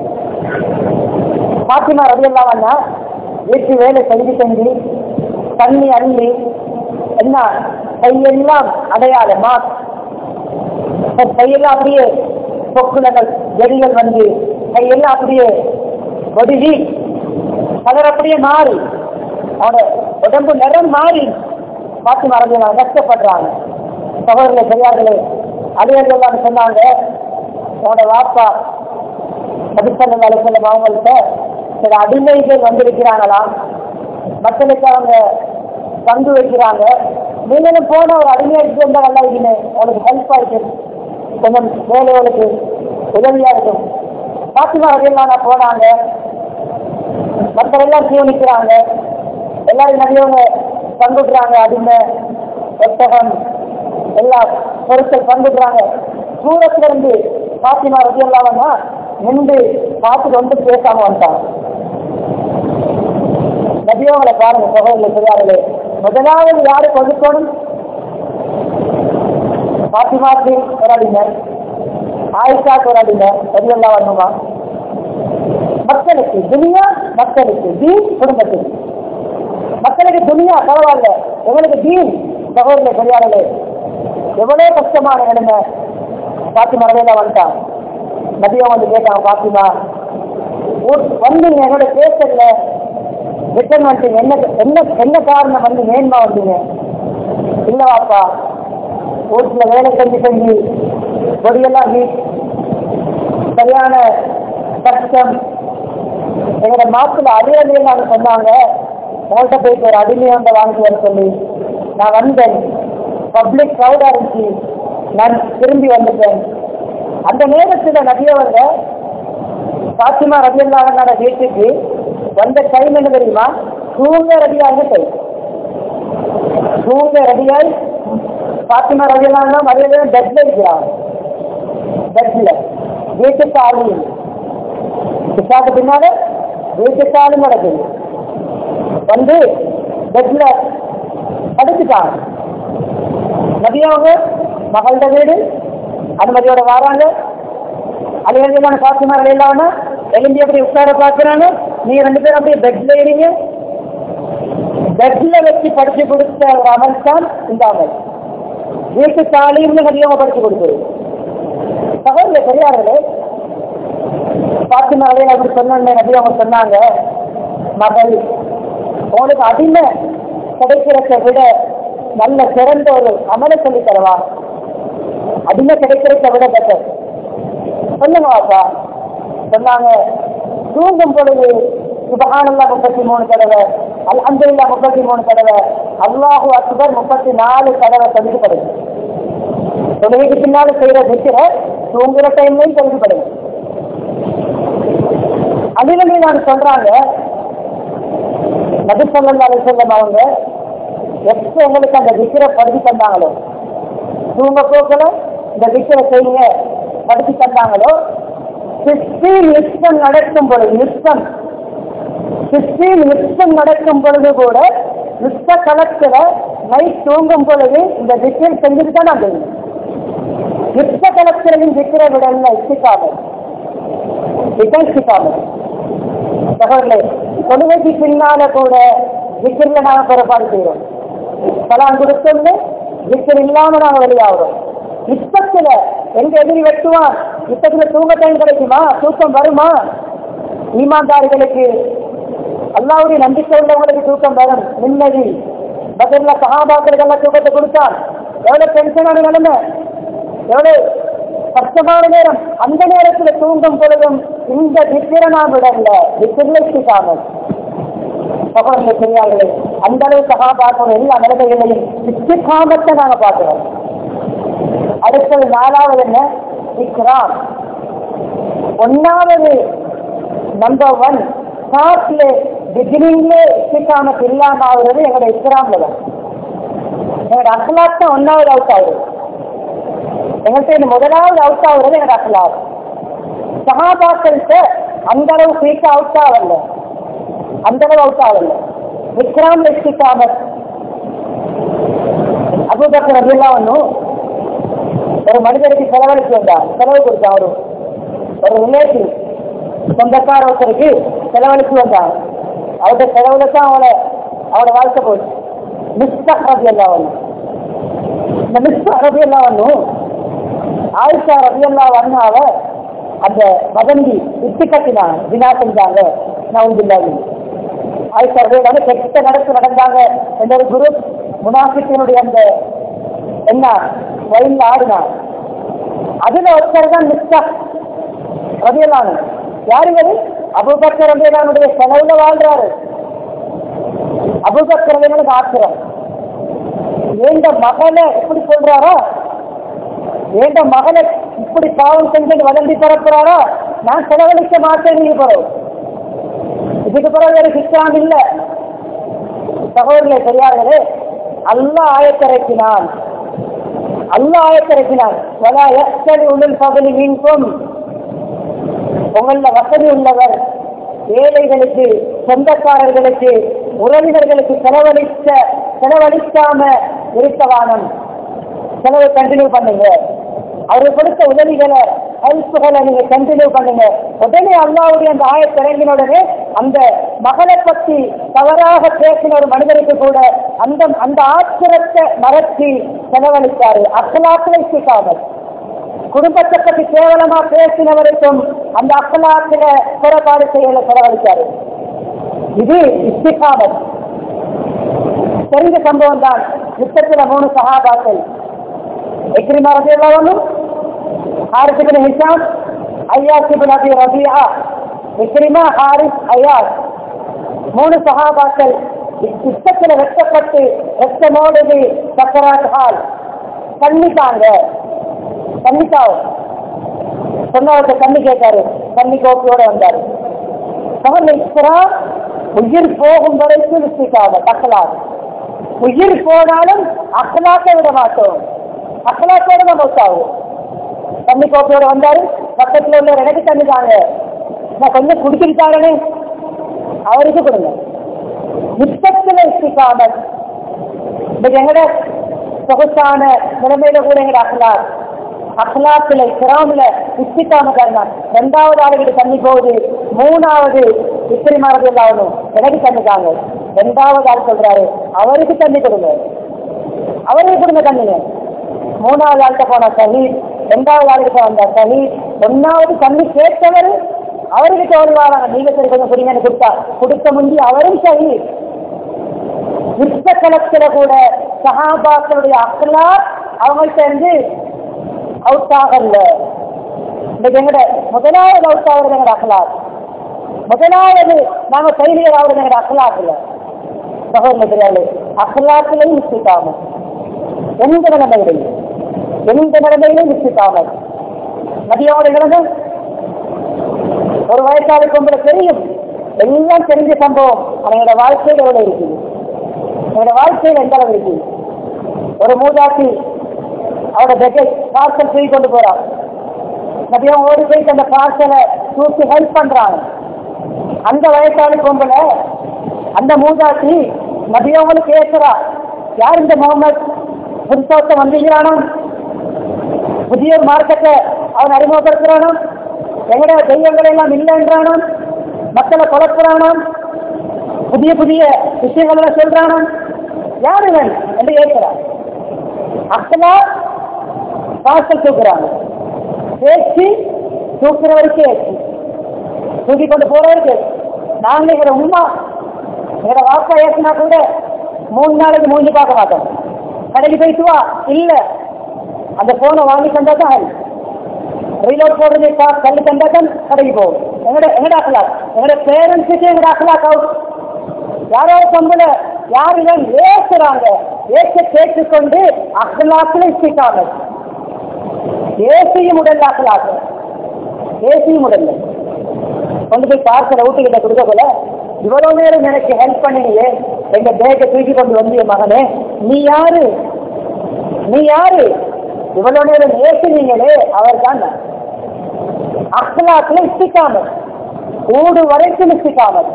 S1: பாத்திமா ரவி எல்லாம் வந்தா வீட்டு வேலை செஞ்சு செஞ்சு தண்ணி அள்ளி என்ன கையெல்லாம் அடையாளமா கையெல்லாம் அப்படியே பொக்குலங்கள் வெடிகள் வந்து கையெல்லாம் அப்படியே ஒடுங்கி கலர் அப்படியே மாறி அவனோட உடம்பு நிறம் மாறி பார்த்து மறந்து கஷ்டப்படுறாங்க சகோதரர்களே பெரியார்களே அலுவலர்கள் சொன்னாங்க அவனோட வாப்பா மதிப்பல்ல அலுவலம் அவங்கள்ட்ட சில அடிமைகள் வந்திருக்கிறாங்களாம் மக்களுக்கு அவங்க பங்கு வைக்கிறாங்க நீங்களும் போன ஒரு அடிமையா இருக்கு வந்தா நல்லா இருக்குன்னு உனக்கு ஹெல்ப் ஆயிருக்கு கொஞ்சம் வேலைகளுக்கு உதவியா இருக்கும் பாத்திமா வகையெல்லாம் போனாங்க மக்கள் எல்லாம் தீவனிக்கிறாங்க எல்லாரும் நிறையவங்க பங்குடுறாங்க அடிமை ஒட்டகம் எல்லா பொருட்கள் பங்குடுறாங்க தூரத்துல இருந்து பாத்திமா வகையெல்லாம் நின்று பார்த்து ரொம்ப பேசாம வந்துட்டாங்க நதியவங்களை பாருங்க சகோதரர்கள் பெரியார்களே முதலாவது யாரு கொடுக்கணும் பாத்திமாக்கு ஒரு அடிமை ஆயிஷாக்கு ஒரு அடிமை எல்லாம் வரணுமா மக்களுக்கு துனியா மக்களுக்கு தீன் குடும்பத்துக்கு மக்களுக்கு துனியா பரவாயில்ல எங்களுக்கு தீன் சகோதரர்களே பெரியார்களே எவ்வளவு கஷ்டமான நிலைமை பாத்திமா வரையில வந்துட்டான் நபியா வந்து கேட்டாங்க பாத்திமா வந்தீங்க என்னோட பேசல ரிட்டர்ன் வந்துட்டீங்க என்ன என்ன என்ன காரணம் வந்து மேன்மா வந்தீங்க இல்லவாப்பா வீட்டுல வேலை செஞ்சு செஞ்சு கொடியெல்லாம் வீ சரியான கஷ்டம் எங்களோட மாத்துல அதே அலையிலான்னு சொன்னாங்க உங்கள்கிட்ட போயிட்டு ஒரு அடிமையை வந்து வாங்கிட்டு வர சொல்லி நான் வந்தேன் பப்ளிக் க்ரௌடா இருந்துச்சு நான் திரும்பி வந்துட்டேன் அந்த நேரத்துல நபியவங்க பாத்திமா ரபியல்லாவோட வீட்டுக்கு வந்த டைம் என்ன தெரியுமா தூங்க ரெடியாக டைம் தூங்க ரெடியாய் பாத்திமா ரபியல்லா மரியாதை பெட்ல இருக்கிறாங்க பெட்ல வீட்டுக்கு ஆளு இல்லை. இஷாக்கு பின்னால வீட்டுக்கு ஆளு நடக்குது வந்து பெட்ல படுத்துட்டாங்க நபியவங்க மகளோட வீடு அனுமதியோட வராங்க அலுவலகமான பாத்திமார்கள் இல்லாம எழுந்தி அப்படி உட்கார பாக்குறாங்க நீங்க ரெண்டு பேரும் அப்படியே பெட்ல இருங்க பெட்ல வச்சு படிச்சு கொடுத்த ஒரு அமல் தான் இந்த அமல் வீட்டு தாலியும் நபியவங்க படிச்சு கொடுத்தது சகோதர பெரியார்களே பாத்திமா அலையில அப்படி சொன்ன நபியவங்க சொன்னாங்க மகள் உங்களுக்கு அடிமை கிடைக்கிறத விட நல்ல சிறந்த ஒரு அமலை சொல்லி தரவா அடிமை கிடைக்கிறத விட பெட்டர் சொல்லுங்க வாப்பா சொன்னாங்க தூங்கும் பொழுது சுபஹானல்லா முப்பத்தி மூணு தடவை அல்ஹம்துலில்லா முப்பத்தி மூணு தடவை அல்லாஹு அக்பர் முப்பத்தி நாலு தடவை தடுக்கப்படுது தொழுகைக்கு பின்னால செய்யற திக்கிற தூங்குற டைம்லையும் தடுக்கப்படுது அதிலுமே நான் சொல்றாங்க நபி ஸல்லல்லாஹு அலைஹி வஸல்லம் அவங்க எப்போ உங்களுக்கு அந்த திக்கிற படிச்சு தந்தாங்களோ தூங்க போக்கல இந்த திக்கிற செய்யுங்க படிச்சு தந்தாங்களோ சிஸ்டீன் நிஷ்டம் நடக்கும் பொழுது நிஷ்டம் சிஸ்டீன் நிஷ்டம் நடக்கும் பொழுது கூட நிஷ்ட களத்துல நைட் தூங்கும் பொழுது இந்த திக்கில் செஞ்சுட்டு தான் நான் தெரியும் நிஷ்ட களத்திலையும் திக்கிற விடல இசிக்காமல் இதான் இசிக்காமல் சகோதரர்களே தொழுகைக்கு பின்னால கூட விக்கிரில நாங்க பிறப்பாடு செய்யறோம் பலாம் கொடுத்தோம்னு விக்கர் இல்லாம நாங்க வெளியாகிறோம் இப்பத்துல எங்க எதிரி வெட்டுவான் இப்பத்துல தூங்க டைம் கிடைக்குமா தூக்கம் வருமா ஈமான்தாரிகளுக்கு அல்லாவுடைய நம்பிக்கை உள்ளவங்களுக்கு தூக்கம் வரும் நிம்மதி பதில சகாபாக்களுக்கெல்லாம் தூக்கத்தை கொடுத்தான் எவ்வளவு டென்ஷனான நிலைமை எவ்வளவு கஷ்டமான நேரம் அந்த நேரத்துல தூங்கும் பொழுதும் இந்த தித்திரனா விடல தித்திரலைக்காமல் சகோதரர்களே பெரியார்களே அந்த அளவு சகாபாக்கள் எல்லா நிலைமைகளையும் இஸ்திகாமத்தை நாங்க பார்க்கிறோம் அடுத்தது நாலாவது என்ன இக்ராம் ஒன்னாவது நம்பர் ஒன் ஸ்டார்ட்ல பிகினிங்ல இஸ்திகாமத் இல்லாம ஆகுறது எங்களோட இஸ்லாம்ல தான் எங்களோட அசலாத் தான் ஒன்னாவது அவுட் ஆகுது எங்கள்கிட்ட இந்த முதலாவது அவுட் ஆகுறது எங்களோட அசலாத் சகாபாக்கள்கிட்ட அந்த அளவு குயிக்கா அவுட் ஆகல அந்த அளவு அவுட் ஆகல விக்ராம் இஸ்திகாமத் அபூபக்கர் அப்படிலாம் ஒன்றும் ஒரு மனிதருக்கு செலவழிச்சு வந்தார் செலவு கொடுத்தான் ஒரு ஒரு ரிலேட்டிவ் சொந்தக்கார ஒருத்தருக்கு செலவழிச்சு வந்தாங்க அவர்கிட்ட செலவுல தான் அவளை அவளோட வாழ்க்கை போச்சு மிஸ்டர் ரபி எல்லாம் ஒன்று இந்த மிஸ்டர் ரபி எல்லாம் ஒன்றும் ஆயிஷா ரபி எல்லாம் வந்தாவ அந்த வதந்தி இட்டு கட்டினாங்க வினா செஞ்சாங்க நான் இல்லாது ஆயிஷா ரபி கெட்ட நடத்து நடந்தாங்க என்ற ஒரு குரு முனாஃபித்தினுடைய அந்த என்ன வயல்ல ஆடினார் அதுல ஒருத்தர் தான் மிஸ்டா ரபியலானு யாரு இவரு அபுபக்கர் ரபியலானுடைய செலவுல வாழ்றாரு அபுபக்கர் ரபியலானுக்கு ஆத்திரம் ஏண்ட மகனை இப்படி சொல்றாரா ஏண்ட மகனை இப்படி பாவம் செஞ்சு வதந்தி பரப்புறாரா நான் செலவழிக்க மாட்டேன் நீங்க போறோம் இதுக்கு பிறகு வேற சிஸ்டம் இல்ல சகோதரர்களே பெரியார்களே அல்லாஹ் ஆயத்திறக்கினான் அல்லாஹ் ஆயத்திறக்கினான் வலா யஸ்தல் உளுல் பகலி மீன்கும் உங்கள வசதி உள்ளவர் ஏழைகளுக்கு சொந்தக்காரர்களுக்கு உறவினர்களுக்கு செலவழிக்க செலவழிக்காம இருக்கவானம் செலவு கண்டினியூ பண்ணுங்க அவருக்கு கொடுத்த உதவிகளை ஹெல்ப்புகளை நீங்க கண்டினியூ பண்ணுங்க உடனே அல்லாவுடைய அந்த ஆயத்தை இறங்கின உடனே அந்த மகளை பத்தி தவறாக பேசின ஒரு மனிதருக்கு கூட அந்த அந்த ஆத்திரத்தை மறைச்சி செலவழித்தாரு அக்கலாக்களை சிக்காமல் குடும்பத்தை பத்தி கேவலமா பேசினவருக்கும் அந்த அக்கலாத்துல குறைபாடு செய்யல செலவழித்தாரு இது இஸ்திகாமத் தெரிஞ்ச சம்பவம் தான் யுத்தத்துல மூணு சகாபாக்கள் எக்ரிமா ரபியல்லாவும் ஹாரிஸ் இப்னு ஹிஷாம் ஐயாஸ் இப்னு அபி ரபியா இக்ரிமா ஹாரிஸ் ஐயாஸ் மூணு சஹாபாக்கள் யுத்தத்துல வெட்டப்பட்டு ரத்தமோடுது சக்கராத்தால் பண்ணிட்டாங்க பண்ணிட்டாவும் சொன்னவர்கிட்ட தண்ணி கேட்டாரு தண்ணி கோப்பையோட வந்தாரு அவன் இஸ்ரா உயிர் போகும் வரைக்கும் விசிக்காத தக்கலாது உயிர் போனாலும் அகலாக்க விட மாட்டோம் அகலாக்கோட நம்ம உத்தாவும் தண்ணி கோப்பையோட வந்தாரு பக்கத்துல உள்ள எனக்கு தண்ணி தாங்க நான் கொஞ்சம் குடிச்சிருக்காரனே அவருக்கு கொடுங்க யுத்தத்துல இஸ்திக்காமல் இன்னைக்கு எங்கட சொகுசான நிலைமையில கூட எங்கட அகலாக் அகலாத்துல கிராமில இஸ்திக்காம காரணம் ரெண்டாவது ஆளுகிட்ட தண்ணி போகுது மூணாவது இத்திரி மரது இல்லாவணும் எனக்கு தண்ணி தாங்க ரெண்டாவது ஆள் சொல்றாரு அவருக்கு தண்ணி கொடுங்க அவருக்கு கொடுங்க தண்ணிங்க மூணாவது ஆள்கிட்ட போன சஹி ரெண்டாவது ஆளுகிட்ட வந்த சஹி ஒன்னாவது தண்ணி கேட்டவர் அவருக்கு தோல்வி வாராங்க நீங்க சரி கொஞ்சம் குடிங்கன்னு கொடுத்தா கொடுக்க முந்தி அவரும் சஹி யுத்த களத்துல கூட சஹாபாக்களுடைய அக்கலா அவங்கள்ட்ட இருந்து அவுட் ஆகல இன்னைக்கு எங்கட முதலாவது அவுட் ஆகுறது எங்கட அக்கலாக் முதலாவது நாங்க கைலியர் ஆகுறது எங்கட அக்கலாக் இல்ல சகோதர தெரியாது அக்கலாக்கிலையும் மிஸ்டேக் ஆகும் எந்த நிலைமையிலையும் எந்த நிலைமையிலும் மிஸ்டேக் ஆகும் நதியோட நிலைமை ஒரு வயசாளுக்கு உங்களுக்கு தெரியும் எல்லாம் தெரிஞ்ச சம்பவம் அவங்களோட வாழ்க்கையில் எவ்வளவு இருக்குது என்னோட வாழ்க்கையில் எந்த அளவு இருக்குது ஒரு மூதாட்டி அவரோட பெட்டை பார்சல் தூக்கி கொண்டு போறான் மதியம் ஓடி போயிட்டு அந்த பார்சலை தூக்கி ஹெல்ப் பண்றாங்க அந்த வயசாளி பொம்பளை அந்த மூதாட்டி மதியவங்களுக்கு கேட்கிறா யார் இந்த முகமது புதுசாத்த வந்தீங்களானோ புதிய மார்க்கெட்டை அவன் அறிமுகப்படுத்துறானோ எங்கட தெய்வங்கள் எல்லாம் இல்லைன்றானோ மக்களை குழப்புறானோ புதிய புதிய விஷயங்கள் எல்லாம் சொல்றானோ யார் இவன் என்று கேட்கிறான் அக்கலா பார்சல் தூக்குறாங்க பேச்சு தூக்குற வரைக்கும் ஏச்சு தூக்கி கொண்டு போற வரைக்கும் நாங்க எங்களோட உமா எங்களோட வாப்பா ஏற்றினா கூட மூணு நாளைக்கு மூஞ்சி பார்க்க மாட்டோம் கடைக்கு போயிட்டு வா இல்ல அந்த போனை வாங்கி தந்தா தான் ரீலோட் போடுறது கல்லு தந்தா தான் கடைக்கு போகும் எங்கட எங்கட அக்கலாக் எங்கட பேரண்ட்ஸுக்கு எங்கட அக்கலாக் அவுட் யாரோ சம்பள யார் இவன் ஏசுறாங்க ஏச கேட்டுக்கொண்டு அகலாக்கில் இசைக்காங்க ஏசியும் உடல் அகலாக்கு ஏசியும் உடல்ல கொண்டு போய் பார்சல வீட்டுக்கிட்ட கொடுக்க போல இவ்வளவு நேரம் எனக்கு ஹெல்ப் பண்ணினியே எங்க பேக்கை தூக்கி கொண்டு வந்திய மகனே நீ யாரு நீ யாரு இவ்வளவு நேரம் ஏசினீங்களே அவர் தான் அகலாக்கில் இசைக்காமல் ஊடு வரைக்கும் இசைக்காமல்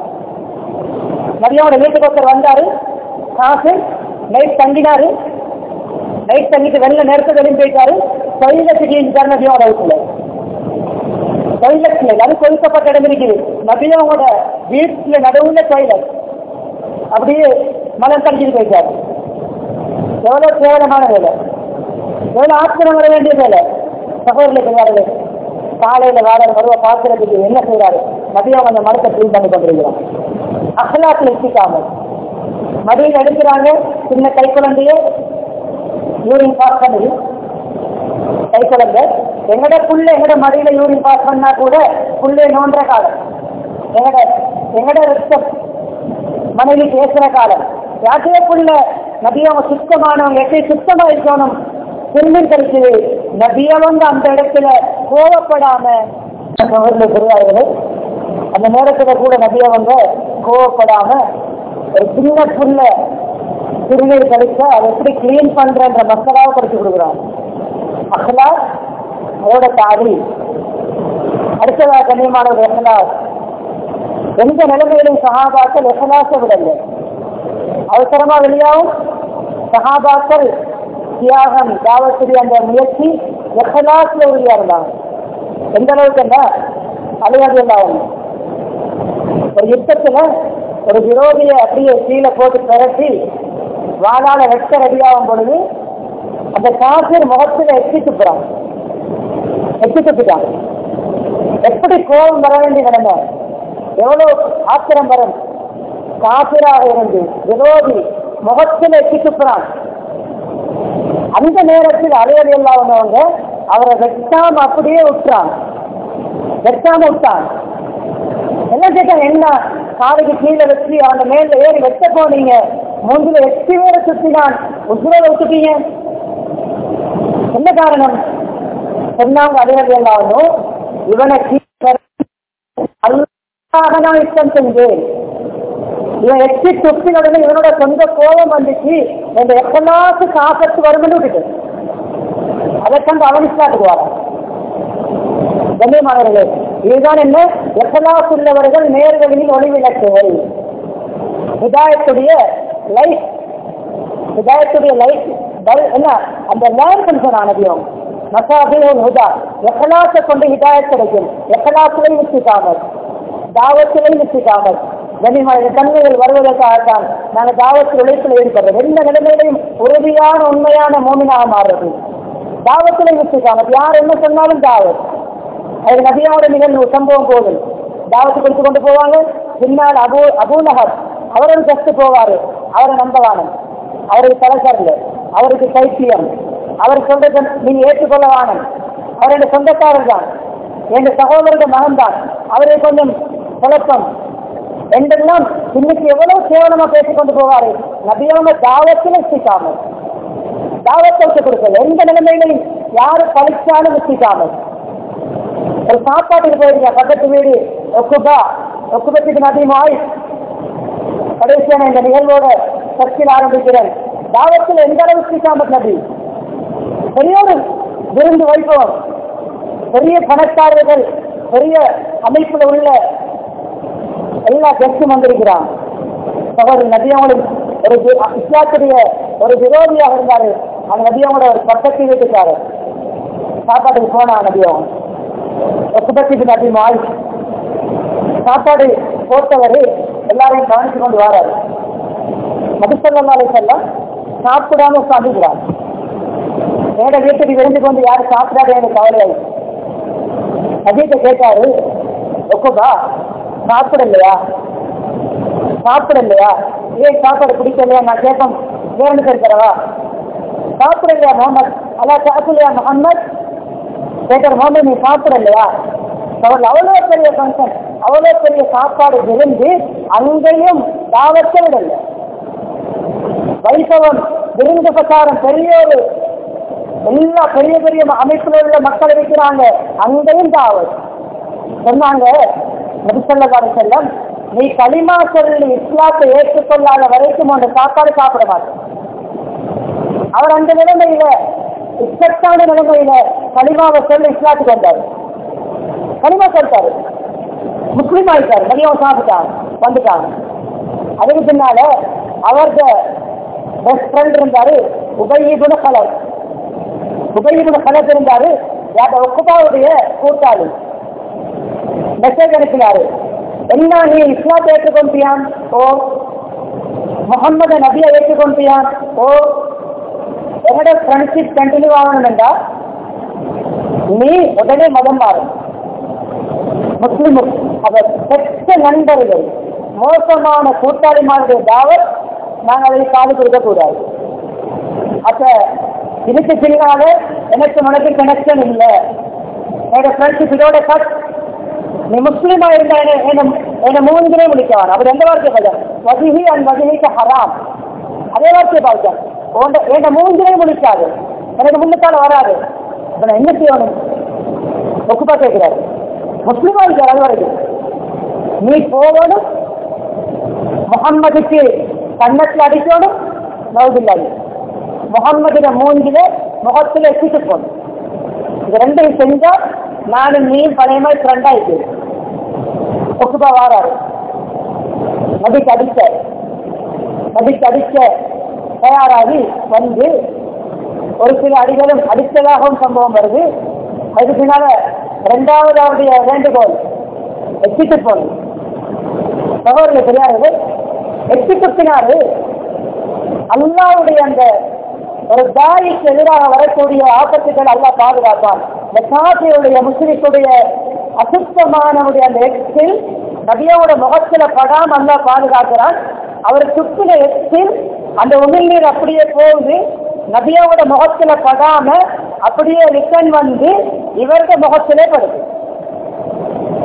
S1: மதியோட வீட்டுக்கு ஒருத்தர் வந்தாரு காசு நைட் தங்கினாரு நைட் தங்கிட்டு வெளில நேரத்தை வெளியே போயிட்டாரு தொழிலத்துக்கு இருக்காரு நபியோட வீட்டுல தொழிலத்துல அது கொழுக்கப்பட்ட இடம் இருக்குது நபியோட வீட்டுல நடுவுல தொழிலட் அப்படியே மலம் தங்கிட்டு போயிட்டாரு எவ்வளவு கேவலமான வேலை எவ்வளவு ஆத்திரம் வர வேண்டிய வேலை சகோதரில் கிடையாது காலையில வாடகை வருவ பாக்குறதுக்கு என்ன செய்யறாரு மதியம் அந்த மரத்தை க்ளீன் பண்ணி கொண்டிருக்கிறான் அகலாத்தில் எத்திக்காமல் மடியில் எடுக்கிறாங்க சின்ன கை குழந்தைய யூரின் பாஸ் பண்ணுது கை குழந்தை எங்கட புள்ள எங்கட மடியில யூரின் பாஸ் பண்ணா கூட புள்ளை நோன்ற காலம் எங்கட எங்கட ரத்தம் மனைவி பேசுற காலம் யாருக்கே புள்ள நபியவங்க சுத்தமானவங்க எப்படி சுத்தமா இருக்கணும் திரும்பி கிடைச்சது நபியவங்க அந்த இடத்துல கோவப்படாம பெரியார்களே அந்த நேரத்துல கூட நபியவங்க கோவப்படாம ஒரு சின்ன புல்ல சிறுநீர் கழிச்சா அதை எப்படி கிளீன் பண்றன்ற மக்களாக படிச்சு கொடுக்குறாங்க அஹ்லா அதோட தாடி அடுத்ததா கண்ணியமான ஒரு எஹ்லாஸ் எந்த நிலைமையிலும் சகாபாக்கள் எஹ்லாச விடல அவசரமா வெளியாகும் சகாபாக்கள் தியாகம் தாவத்துடைய அந்த முயற்சி எஹ்லாஸ்ல உறுதியா இருந்தாங்க எந்த அளவுக்கு என்ன அழுகாது எல்லாம் ஒரு யுத்தத்துல ஒரு விரோதிய அப்படியே கீழே போட்டு திரட்டி வாழால வெட்ட ரெடியாகும் பொழுது அந்த காசர் முகத்துல எட்டி துப்புறான் எட்டி துப்பிட்டான் எப்படி கோபம் வர வேண்டிய நிலைமை எவ்வளவு ஆத்திரம் வரும் காசிராக இருந்து விரோதி முகத்தில் எட்டி துப்புறான் அந்த நேரத்தில் அலுவலி இல்லாதவங்க அவரை வெட்டாம அப்படியே விட்டுறான் வெட்டாம விட்டான் என்ன கேட்டாங்க என்ன காலுக்கு கீழே வச்சு அந்த மேல ஏறி வெட்ட போனீங்க மூஞ்சில எட்டு பேரை சுத்தி நான் உசுரை விட்டுட்டீங்க என்ன காரணம் சொன்னாங்க அதிகாரி எல்லாரும் இவனை கீழே அல்லாஹ் நான் இஷ்டம் செஞ்சேன் இவன் எட்டி துப்பின உடனே இவனோட சொந்த கோபம் வந்துச்சு இந்த எப்பனாச்சு காப்பத்து வரும்னு விட்டுட்டு அதை கண்டு அவன் இஸ்லாத்துக்கு வரான் கண்ணியமானவர்களே இதுதான் என்ன எத்தனாஸ் உள்ளவர்கள் நேர்களில் ஒளிவிளக்குகள் ஹிதாயத்துடைய லைஃப் ஹிதாயத்துடைய லைஃப் என்ன அந்த லேண்ட் கொஞ்சம் ஆனதையும் மசாபியும் ஹுதா எக்கலாசை கொண்டு ஹிதாயத் கிடைக்கும் எக்கலாசிலையும் விசிக்காமல் தாவத்திலையும் விசிக்காமல் கனிமழை தன்மைகள் வருவதற்காகத்தான் நாங்கள் தாவத்தில் உழைப்பில் ஈடுபடுறோம் எந்த நிலைமையிலையும் உறுதியான உண்மையான மோமினாக மாறுறது தாவத்திலையும் விசிக்காமல் யார் என்ன சொன்னாலும் தாவத் அது நபியாவோட நிகழ்வு சம்பவம் போதும் தாவத்து கொடுத்து கொண்டு போவாங்க பின்னால் அபு அபூநகர் அவரும் கஷ்டு போவாரு அவரை நம்பவானம் அவருக்கு தலைசரல அவருக்கு கைத்தியம் அவர் சொல்றதை நீங்க ஏற்றுக்கொள்ள வானம் அவர் என் சொந்தக்காரர் தான் என் சகோதரருடைய மகன் தான் அவரை கொஞ்சம் குழப்பம் என்றெல்லாம் இன்னைக்கு எவ்வளவு கேவலமா பேசிக்கொண்டு போவாரு நபியவங்க தாவத்தில் வச்சுக்காமல் தாவத்தை வச்சு கொடுக்கல எந்த நிலைமையிலையும் யாரு பழிச்சாலும் வச்சுக்காமல் ஒரு சாப்பாட்டுக்கு போயிருங்க பக்கத்து வீடு ஒக்குபா ஒக்குபத்துக்கு அதிகமாய் கடைசியான இந்த நிகழ்வோட சர்ச்சில் ஆரம்பிக்கிறேன் தாவத்தில் எந்த அளவுக்கு சாம்பத் நபி பெரிய ஒரு விருந்து வைபவம் பெரிய பணக்காரர்கள் பெரிய அமைப்புல உள்ள எல்லா கட்சியும் வந்திருக்கிறான் அவர் நபியாவோட ஒரு இஸ்லாத்துடைய ஒரு விரோதியாக இருந்தாரு அந்த நபியாவோட ஒரு பக்கத்து வீட்டுக்காரர் சாப்பாட்டுக்கு போனா நபியாவும் ஒக்குபத்துக்கு நபி மாறி சாப்பாடு போட்டவர் எல்லாரையும் கவனித்து கொண்டு வராரு மதுசல்லாலை செல்லம் சாப்பிடாம உட்காந்துக்கிறார் என்னோட வீட்டுக்கு விருந்து கொண்டு யாரும் சாப்பிடாத எனக்கு கவலை அஜித்த கேட்டாரு ஒக்குபா சாப்பிடலையா சாப்பிடலையா ஏன் சாப்பாடு பிடிக்கலையா நான் கேட்பேன் வேறு இருக்கிறவா சாப்பிடலையா முகமது அல்லா சாப்பிடலையா முகமது கேட்டார் முகமது நீ சாப்பிடலையா அவர்கள் அவ்வளோ பெரிய ஃபங்க்ஷன் அவ்வளோ பெரிய சாப்பாடு விருந்து அங்கேயும் தாவத்தை விடல வைபவம் விருந்து பிரசாரம் பெரிய ஒரு எல்லா பெரிய பெரிய அமைப்புல உள்ள மக்கள் இருக்கிறாங்க அங்கேயும் தாவத் சொன்னாங்க நபிசல்லா செல்லம் நீ களிமா சொல்லி இஸ்லாத்தை ஏற்றுக்கொள்ளாத வரைக்கும் அந்த சாப்பாடு சாப்பிட மாட்டேன் அவர் அந்த நிலைமையில இக்கட்டான நிலைமையில களிமாவை சொல்லி இஸ்லாத்துக்கு வந்தார் களிமா சொல்லிட்டாரு முஸ்லீம் ஆயிட்டாரு களியாவை சாப்பிட்டாங்க வந்துட்டாங்க அதுக்கு பின்னால அவர்த பெஸ்ட் ஃப்ரெண்ட் இருந்தாரு உபயீகுண கலர் உபயீகுண கலர் இருந்தாரு யார் ஒக்குபாவுடைய கூட்டாளி மெசேஜ் அனுப்பினாரு என்ன நீ இஸ்லாத்தை ஏற்றுக்கொண்டியான் ஓ முகம்மது நபியை ஏற்றுக்கொண்டியான் ஓ என்னோட ஃப்ரெண்ட்ஷிப் கண்டினியூ ஆகணும்டா நீ உடனே மதம் மாறும் முஸ்லிம் அவர் பெற்ற நண்பர்கள் மோசமான கூட்டாளிமாருடைய தாவத் நாங்கள் அதை காது கொடுக்க கூடாது அப்ப இதுக்கு பின்னால எனக்கு உனக்கு கனெக்ஷன் இல்லை என்னோட ஃப்ரெண்ட்ஷிப் இதோட கட் நீ முஸ்லீமா இருந்தா என்ன மூன்றுமே முடிக்கவான் அவர் எந்த வார்த்தை பதம் வதிகி அண்ட் வதிகைக்கு ஹராம் அதே வார்த்தையை பார்த்தான் என் மூன்றுமே முடிக்காது எனக்கு முன்னுக்கால வராது இப்ப நான் என்ன செய்யணும் ஒக்குப்பா கேட்கிறாரு முஸ்லீமா இருக்கார் அது வரைக்கும் நீ போகணும் முகம்மதுக்கு கண்ணத்தில் அடிக்கணும் நவுதில்லாது முகம்மதுல மூஞ்சில முகத்துல எச்சிட்டு போகணும் இது ரெண்டையும் செஞ்சா நானும் நீ பழைய மாதிரி ஃப்ரெண்ட் ஆயிட்டு ஒக்குபா வாராரு நபிக்கு அடிக்க நபிக்கு அடிக்க தயாராகி வந்து ஒரு சில அடிகளும் அடித்ததாகவும் சம்பவம் வருது அதுக்கு பின்னால இரண்டாவது அவருடைய வேண்டுகோள் எச்சிட்டு போகணும் சகோதரர்கள் பெரியார்கள் எச்சி குத்தினாரு அல்லாவுடைய அந்த ஒரு தாய்க்கு எதிராக வரக்கூடிய ஆபத்துகள் அல்லா பாதுகாப்பான் இந்த காசியுடைய முஸ்லிக்குடைய அசுத்தமானவுடைய அந்த எச்சில் நபியோட முகத்துல படாம அல்லா பாதுகாக்கிறான் அவர் சுத்தின எச்சில் அந்த உமிழ்நீர் அப்படியே போகுது நபியோட முகத்துல படாம அப்படியே ரிட்டர்ன் வந்து இவருடைய முகத்திலே படுது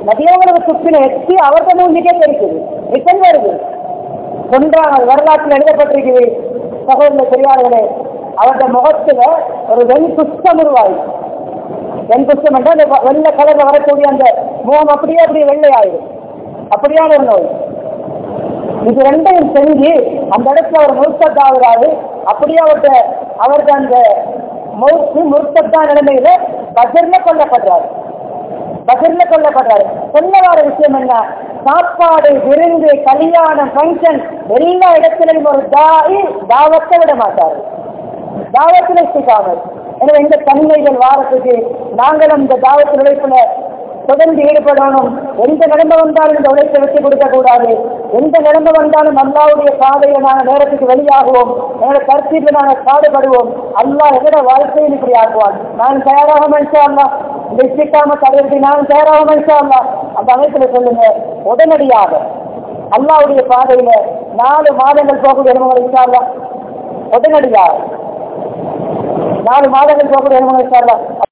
S1: நபியவங்களுக்கு துப்பின எச்சி அவர்கிட்ட மூஞ்சிக்கே தெரிக்குது ரிட்டன் வருது கொன்றாங்க வரலாற்றில் எழுதப்பட்டிருக்குது சகோதர பெரியார்களே அவருடைய முகத்துல ஒரு வெண் குஷ்டம் உருவாயி வெண் குஷ்டம் என்றால் அந்த வெ- வெள்ளை கலர்ல வரக்கூடிய அந்த முகம் அப்படியே அப்படியே வெள்ளை ஆயிடும் அப்படியான ஒரு நோய் இது ரெண்டையும் செஞ்சு அந்த இடத்துல அவர் முருத்தத்தாகிறாரு அப்படியே அவர்கிட்ட அவருக்கு அந்த மௌத்து முருத்தத்தா நிலைமையில பஜர்ல கொல்லப்படுறாரு பஜர்ல கொல்லப்படுறாரு சொல்ல வர விஷயம் என்ன சாப்பாடு விருந்து கல்யாணம் ஃபங்க்ஷன் எல்லா இடத்திலையும் ஒரு தாய் தாவத்தை விட மாட்டாரு தாவத்தில் சிக்காமல் எனவே இந்த தன்மைகள் வாரத்துக்கு நாங்களும் இந்த தாவத்து உழைப்புல தொடர்ந்து ஈடுபடணும் எந்த நிலைமை வந்தாலும் இந்த உழைப்பை விட்டு கொடுக்க கூடாது எந்த நிலைமை வந்தாலும் அல்லாவுடைய பாதையை நாங்கள் நேரத்துக்கு வெளியாகுவோம் எங்களோட கருத்தில் நாங்கள் பாடுபடுவோம் அல்லாஹ் எங்களோட வாழ்க்கையில் இப்படி ஆக்குவான் நான் தயாராக மனுஷா அல்லா இந்த இசிக்காம தடையிட்டு நான் தயாராக மனுஷா அல்லா அந்த அமைப்புல சொல்லுங்க உடனடியாக அல்லாவுடைய பாதையில நாலு மாதங்கள் போகக்கூடிய அனுபவம் இன்ஷா அல்லாஹ் உடனடியாக நாலு மாதங்கள் போகக்கூடிய அனுபவம் இன்ஷா அல்லாஹ்